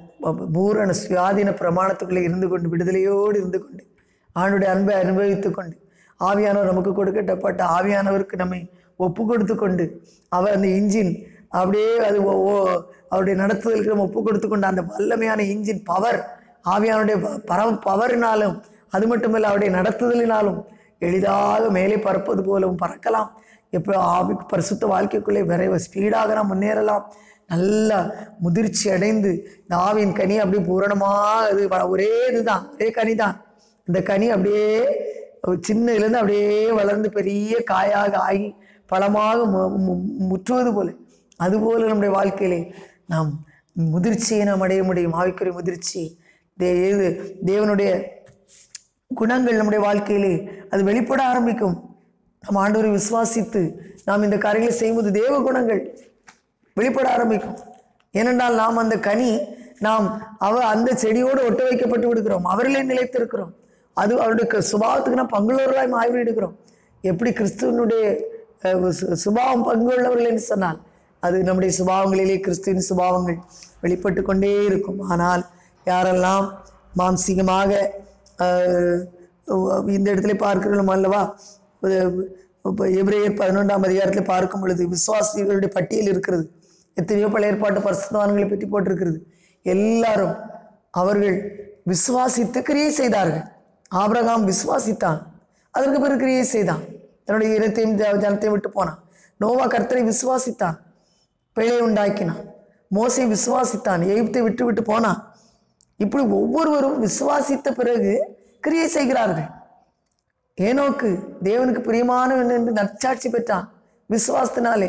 A: பூரண சுயாதீன பிரமாணத்துக்குள்ளே இருந்து கொண்டு விடுதலையோடு இருந்து கொண்டு ஆண்டுடைய அன்பை அனுபவித்து கொண்டு ஆவியானவர் நமக்கு கொடுக்கப்பட்ட ஆவியானவருக்கு நம்மை ஒப்பு கொடுத்து கொண்டு அவர் அந்த இன்ஜின் அப்படியே அது ஓ- ஓ- அவருடைய நடத்துதலுக்கு நம்ம ஒப்பு கொடுத்து கொண்டு அந்த வல்லமையான இன்ஜின் பவர் ஆவியானுடைய ப- பரவ பவரினாலும் அது மட்டுமல்ல அவருடைய நடத்துதலினாலும் எளிதாக மேலே பறப்பது போலவும் பறக்கலாம் எப்போ ஆவி பரிசுத்த வாழ்க்கைக்குள்ளே விரைவு ஸ்பீடாக நாம் முன்னேறலாம் நல்லா முதிர்ச்சி அடைந்து இந்த ஆவியின் கனி அப்படியே பூரணமாக இது வ- ஒரே இதுதான் ஒரே கனி தான் இந்த கனி அப்படியே ஒரு சின்ன இதுலேருந்து அப்படியே வளர்ந்து பெரிய காயாக ஆகி பழமாக மு- மு- முற்றுவது போல அதுபோல நம்முடைய வாழ்க்கையிலே நாம் முதிர்ச்சியை நாம் அடைய முடியும் ஆவிக்குரிய முதிர்ச்சி தே இது தேவனுடைய குணங்கள் நம்முடைய வாழ்க்கையிலே அது வெளிப்பட ஆரம்பிக்கும் நாம் ஆண்டவரை விசுவாசித்து நாம் இந்த காரியங்களை செய்யும்போது தேவ குணங்கள் வெளிப்பட ஆரம்பிக்கும் ஏனென்றால் நாம் அந்த கனி நாம் அவ அந்த செடியோடு ஒட்ட வைக்கப்பட்டு விடுகிறோம் அவர்களே நிலைத்திருக்கிறோம் அது அவருடைய க- சுபாவத்துக்கு நாம் பங்குள்ளவர்களாய் மாறி விடுகிறோம் எப்படி கிறிஸ்துவனுடைய அஹ், சு- சுபாவம் பங்குள்ளவர்கள் என்று சொன்னால் அது நம்முடைய சுபாவங்களிலே கிறிஸ்துவின் சுபாவங்கள் வெளிப்பட்டு கொண்டே இருக்கும் ஆனால் யாரெல்லாம் மாம்சீகமாக ஆஹ், இந்த இடத்துல பார்க்கிறோம் அல்லவா இப்போ எபிரேயர் பதினொன்றாம் அதிகாரத்தில் பார்க்கும் பொழுது விசுவாசிகளுடைய பட்டியல் இருக்கிறது எத்தனையோ பழைய ஏற்பாட்டு பரிசுத்தவான்களை பற்றி போட்டிருக்கிறது எல்லாரும் அவர்கள் விசுவாசித்து கிரியை செய்தார்கள் ஆபிரகாம் விசுவாசித்தான் அதற்கு பிறகு கிரியை செய்தான் தன்னுடைய இனத்தையும் ஜ- ஜனத்தையும் விட்டு போனான் நோவா கர்த்தரை விசுவாசித்தான் பிழை உண்டாக்கினான் மோசை விசுவாசித்தான் எகிப்தை விட்டு விட்டு போனான் இப்படி ஒவ்வொருவரும் விசுவாசித்த பிறகு கிரியை செய்கிறார்கள் ஏனோக்கு தேவனுக்கு பிரியமானவன் என்று நற்சாட்சி பெற்றான் விசுவாசத்தினாலே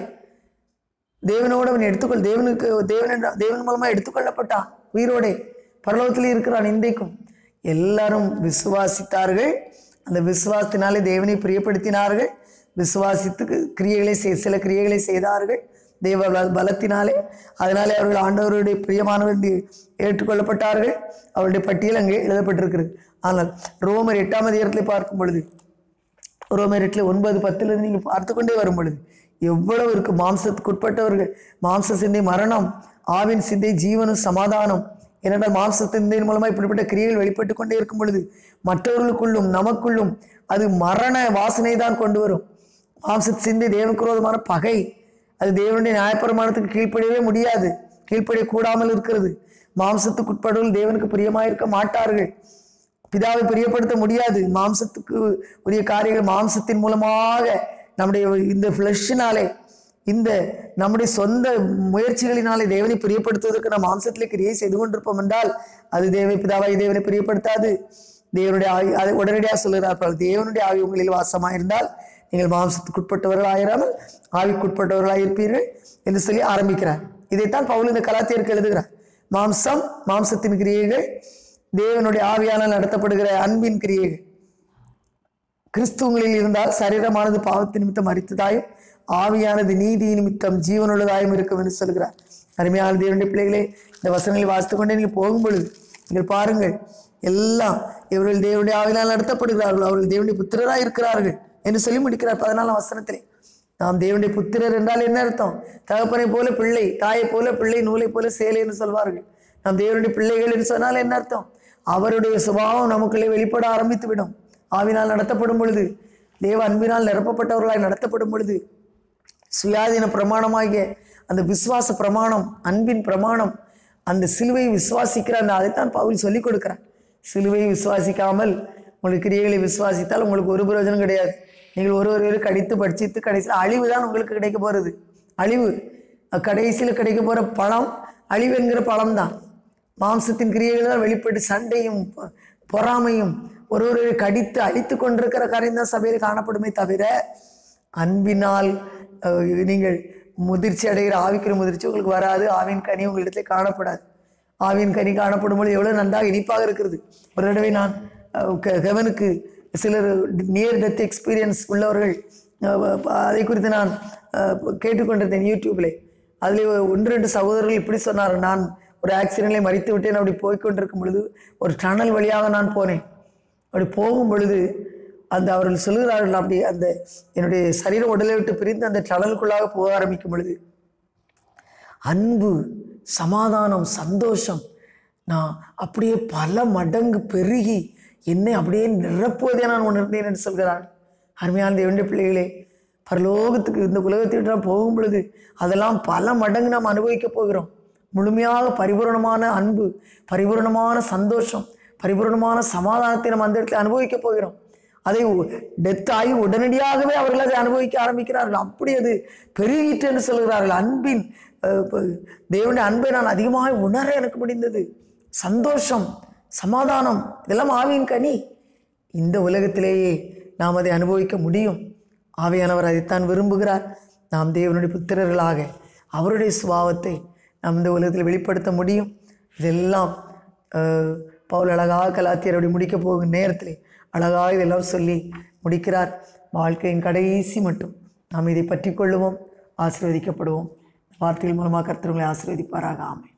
A: தேவனோடு அவன் எடுத்துக்கொள் தேவனுக்கு தேவன் தேவன் மூலமா எடுத்துக்கொள்ளப்பட்டான் உயிரோடே பரலோகத்திலே இருக்கிறான் இன்றைக்கும் எல்லாரும் விசுவாசித்தார்கள் அந்த விசுவாசத்தினாலே தேவனை பிரியப்படுத்தினார்கள் விசுவாசித்து கிரியைகளை செய் சில கிரியைகளை செய்தார்கள் தேவ பல- பலத்தினாலே அதனாலே அவர்கள் ஆண்டவருடைய பிரியமானவர் என்று ஏற்றுக்கொள்ளப்பட்டார்கள் அவருடைய பட்டியல் அங்கே எழுதப்பட்டிருக்கிறது ஆனால் ரோமர் எட்டாம் அதிகாரத்தில் பார்க்கும் பொழுது ரோமர் எட்டில் ஒன்பது பத்திலிருந்து நீங்கள் பார்த்து கொண்டே வரும் பொழுது எவ்வளவு இருக்கு மாம்சத்துக்கு உட்பட்டவர்கள் மாம்ச சிந்தை மரணம் ஆவின் சிந்தை ஜீவனும் சமாதானம் ஏனென்றால் மாம்ச சிந்தையின் மூலமாக இப்படிப்பட்ட கிரியைகள் வெளிப்பட்டு கொண்டே இருக்கும் பொழுது மற்றவர்களுக்குள்ளும் நமக்குள்ளும் அது மரண வாசனை தான் கொண்டு வரும் மாம்ச சிந்தை தேவனுக்குரோதமான பகை அது தேவனுடைய நியாயப்பிரமாணத்துக்கு கீழ்ப்படியவே முடியாது கீழ்ப்படிய கூடாமல் இருக்கிறது மாம்சத்துக்கு உட்படவர்கள் தேவனுக்கு பிரியமாயிருக்க மாட்டார்கள் பிதாவை பிரியப்படுத்த முடியாது மாம்சத்துக்கு உரிய காரியங்கள் மாம்சத்தின் மூலமாக நம்முடைய இந்த ஃப்ளஷினாலே இந்த நம்முடைய சொந்த முயற்சிகளினாலே தேவனை பிரியப்படுத்துவதற்கு நாம் மாம்சத்திலே கிரியை செய்து கொண்டிருப்போம் என்றால் அது தேவை பிதாவாய் தேவனை பிரியப்படுத்தாது தேவனுடைய ஆவி அதை உடனடியாக சொல்கிறார்கள் தேவனுடைய ஆவி உங்களில் வாசமாக இருந்தால் நீங்கள் மாம்சத்துக்குட்பட்டவர்கள் ஆயிராமல் ஆவிக்குட்பட்டவர்களாக இருப்பீர்கள் என்று சொல்லி ஆரம்பிக்கிறார் இதைத்தான் பவுல் இந்த கலாத்தியருக்கு எழுதுகிறார் மாம்சம் மாம்சத்தின் கிரியைகள் தேவனுடைய ஆவியானால் நடத்தப்படுகிற அன்பின் கிரியைகள் கிறிஸ்துவங்களில் இருந்தால் சரீரமானது பாவத்தின் நிமித்தம் மறித்ததாயும் ஆவியானது நீதி நிமித்தம் ஜீவனுள்ளதாயும் இருக்கும் என்று சொல்கிறார் அருமையான தேவனுடைய பிள்ளைகளே இந்த வசனங்களை வாசித்து கொண்டே நீங்கள் போகும் பொழுது நீங்கள் பாருங்கள் எல்லாம் இவர்கள் தேவனுடைய ஆவியால் நடத்தப்படுகிறார்கள் அவர்கள் தேவனுடைய புத்திரராக இருக்கிறார்கள் என்று சொல்லி முடிக்கிறார் பதினாலாம் வசனத்திலே நாம் தேவனுடைய புத்திரர் என்றால் என்ன அர்த்தம் தகப்பனை போல பிள்ளை தாயை போல பிள்ளை நூலை போல சேலை என்று சொல்வார்கள் நாம் தேவனுடைய பிள்ளைகள் என்று சொன்னால் என்ன அர்த்தம் அவருடைய சுபாவம் நமக்குள்ளே வெளிப்பட ஆரம்பித்து விடும் ஆவினால் நடத்தப்படும் பொழுது தேவ அன்பினால் நிரப்பப்பட்டவர்களாய் நடத்தப்படும் பொழுது சுயாதீன பிரமாணமாகிய அந்த விசுவாச பிரமாணம் அன்பின் பிரமாணம் அந்த சிலுவையை விசுவாசிக்கிற அந்த அதைத்தான் பவுல் சொல்லிக் கொடுக்கிறார் சிலுவையை விசுவாசிக்காமல் உங்களுக்கு கிரியைகளை விசுவாசித்தால் உங்களுக்கு ஒரு பிரயோஜனம் கிடையாது நீங்கள் ஒரு ஒரு கடித்து படிச்சித்து கடைசியில் அழிவு தான் உங்களுக்கு கிடைக்க போகிறது அழிவு கடைசியில் கிடைக்க போகிற பழம் அழிவு என்கிற பழம் தான் மாம்சத்தின் கிரியைகள் தான் வெளிப்பட்டு சண்டையும் பொ- பொறாமையும் ஒரு ஒரு கடித்து அழித்து கொண்டிருக்கிற காரியம் தான் சபையில் காணப்படுமே தவிர அன்பினால் அஹ், நீங்கள் முதிர்ச்சி அடைகிற ஆவிக்கிற முதிர்ச்சி உங்களுக்கு வராது ஆவின் கனி உங்களிடத்தில் காணப்படாது ஆவின் கனி காணப்படும் பொழுது எவ்வளோ நன்றாக இனிப்பாக இருக்கிறது ஒரு தடவை நான் அஹ், கெ- கெவனுக்கு சிலர் நியர் டெத் எக்ஸ்பீரியன்ஸ் உள்ளவர்கள் அஹ், அதை குறித்து நான் அஹ், கேட்டுக்கொண்டிருந்தேன் யூடியூப்ல அதில் ஒன்று ரெண்டு சகோதரர்கள் இப்படி சொன்னார் நான் ஒரு ஆக்சிடென்ட்ல மறித்து விட்டேன் அப்படி போய் கொண்டிருக்கும் பொழுது ஒரு டனல் வழியாக நான் போனேன் அப்படி போகும் பொழுது அந்த அவர்கள் சொல்லுகிறார்கள் அப்படி அந்த என்னுடைய சரீர உடலை விட்டு பிரிந்து அந்த டனலுக்குள்ளாக போக ஆரம்பிக்கும் பொழுது அன்பு சமாதானம் சந்தோஷம் நான் அப்படியே பல மடங்கு பெருகி என்னை அப்படியே நிரப்புவதே நான் உணர்ந்தேன் என்று சொல்கிறார் அருமையான தேவனுடைய பிள்ளைகளே பரலோகத்துக்கு இந்த உலகத்தை விட்டு நாம் போகும் பொழுது அதெல்லாம் பல மடங்கு நாம் அனுபவிக்க போகிறோம் முழுமையாக பரிபூரணமான அன்பு பரிபூரணமான சந்தோஷம் பரிபூரணமான சமாதானத்தை நம்ம அந்த இடத்துல அனுபவிக்க போகிறோம் அதை டெத் ஆகி உடனடியாகவே அவர்கள் அதை அனுபவிக்க ஆரம்பிக்கிறார்கள் அப்படி அது பெருகிட்டு என்று சொல்கிறார்கள் அன்பின் அஹ், இப்ப தேவனுடைய அன்பை நான் அதிகமாக உணர எனக்கு முடிந்தது சந்தோஷம் சமாதானம் இதெல்லாம் ஆவியின் கனி இந்த உலகத்திலேயே நாம் அதை அனுபவிக்க முடியும் ஆவியானவர் அதைத்தான் விரும்புகிறார் நாம் தேவனுடைய புத்திரர்களாக அவருடைய சுபாவத்தை நாம் இந்த உலகத்தில் வெளிப்படுத்த முடியும் இதெல்லாம் அஹ், பவுல் அழகாக கலாத்தியருடைய முடிக்க போகும் நேரத்தில் அழகாக இதெல்லாம் சொல்லி முடிக்கிறார் வாழ்க்கையின் கடைசி மட்டும் நாம் இதை பற்றி கொள்ளுவோம் ஆசீர்வதிக்கப்படுவோம் வார்த்தைகள் மூலமாக கர்த்தர் உங்களை ஆசீர்வதிப்பாராக ஆமை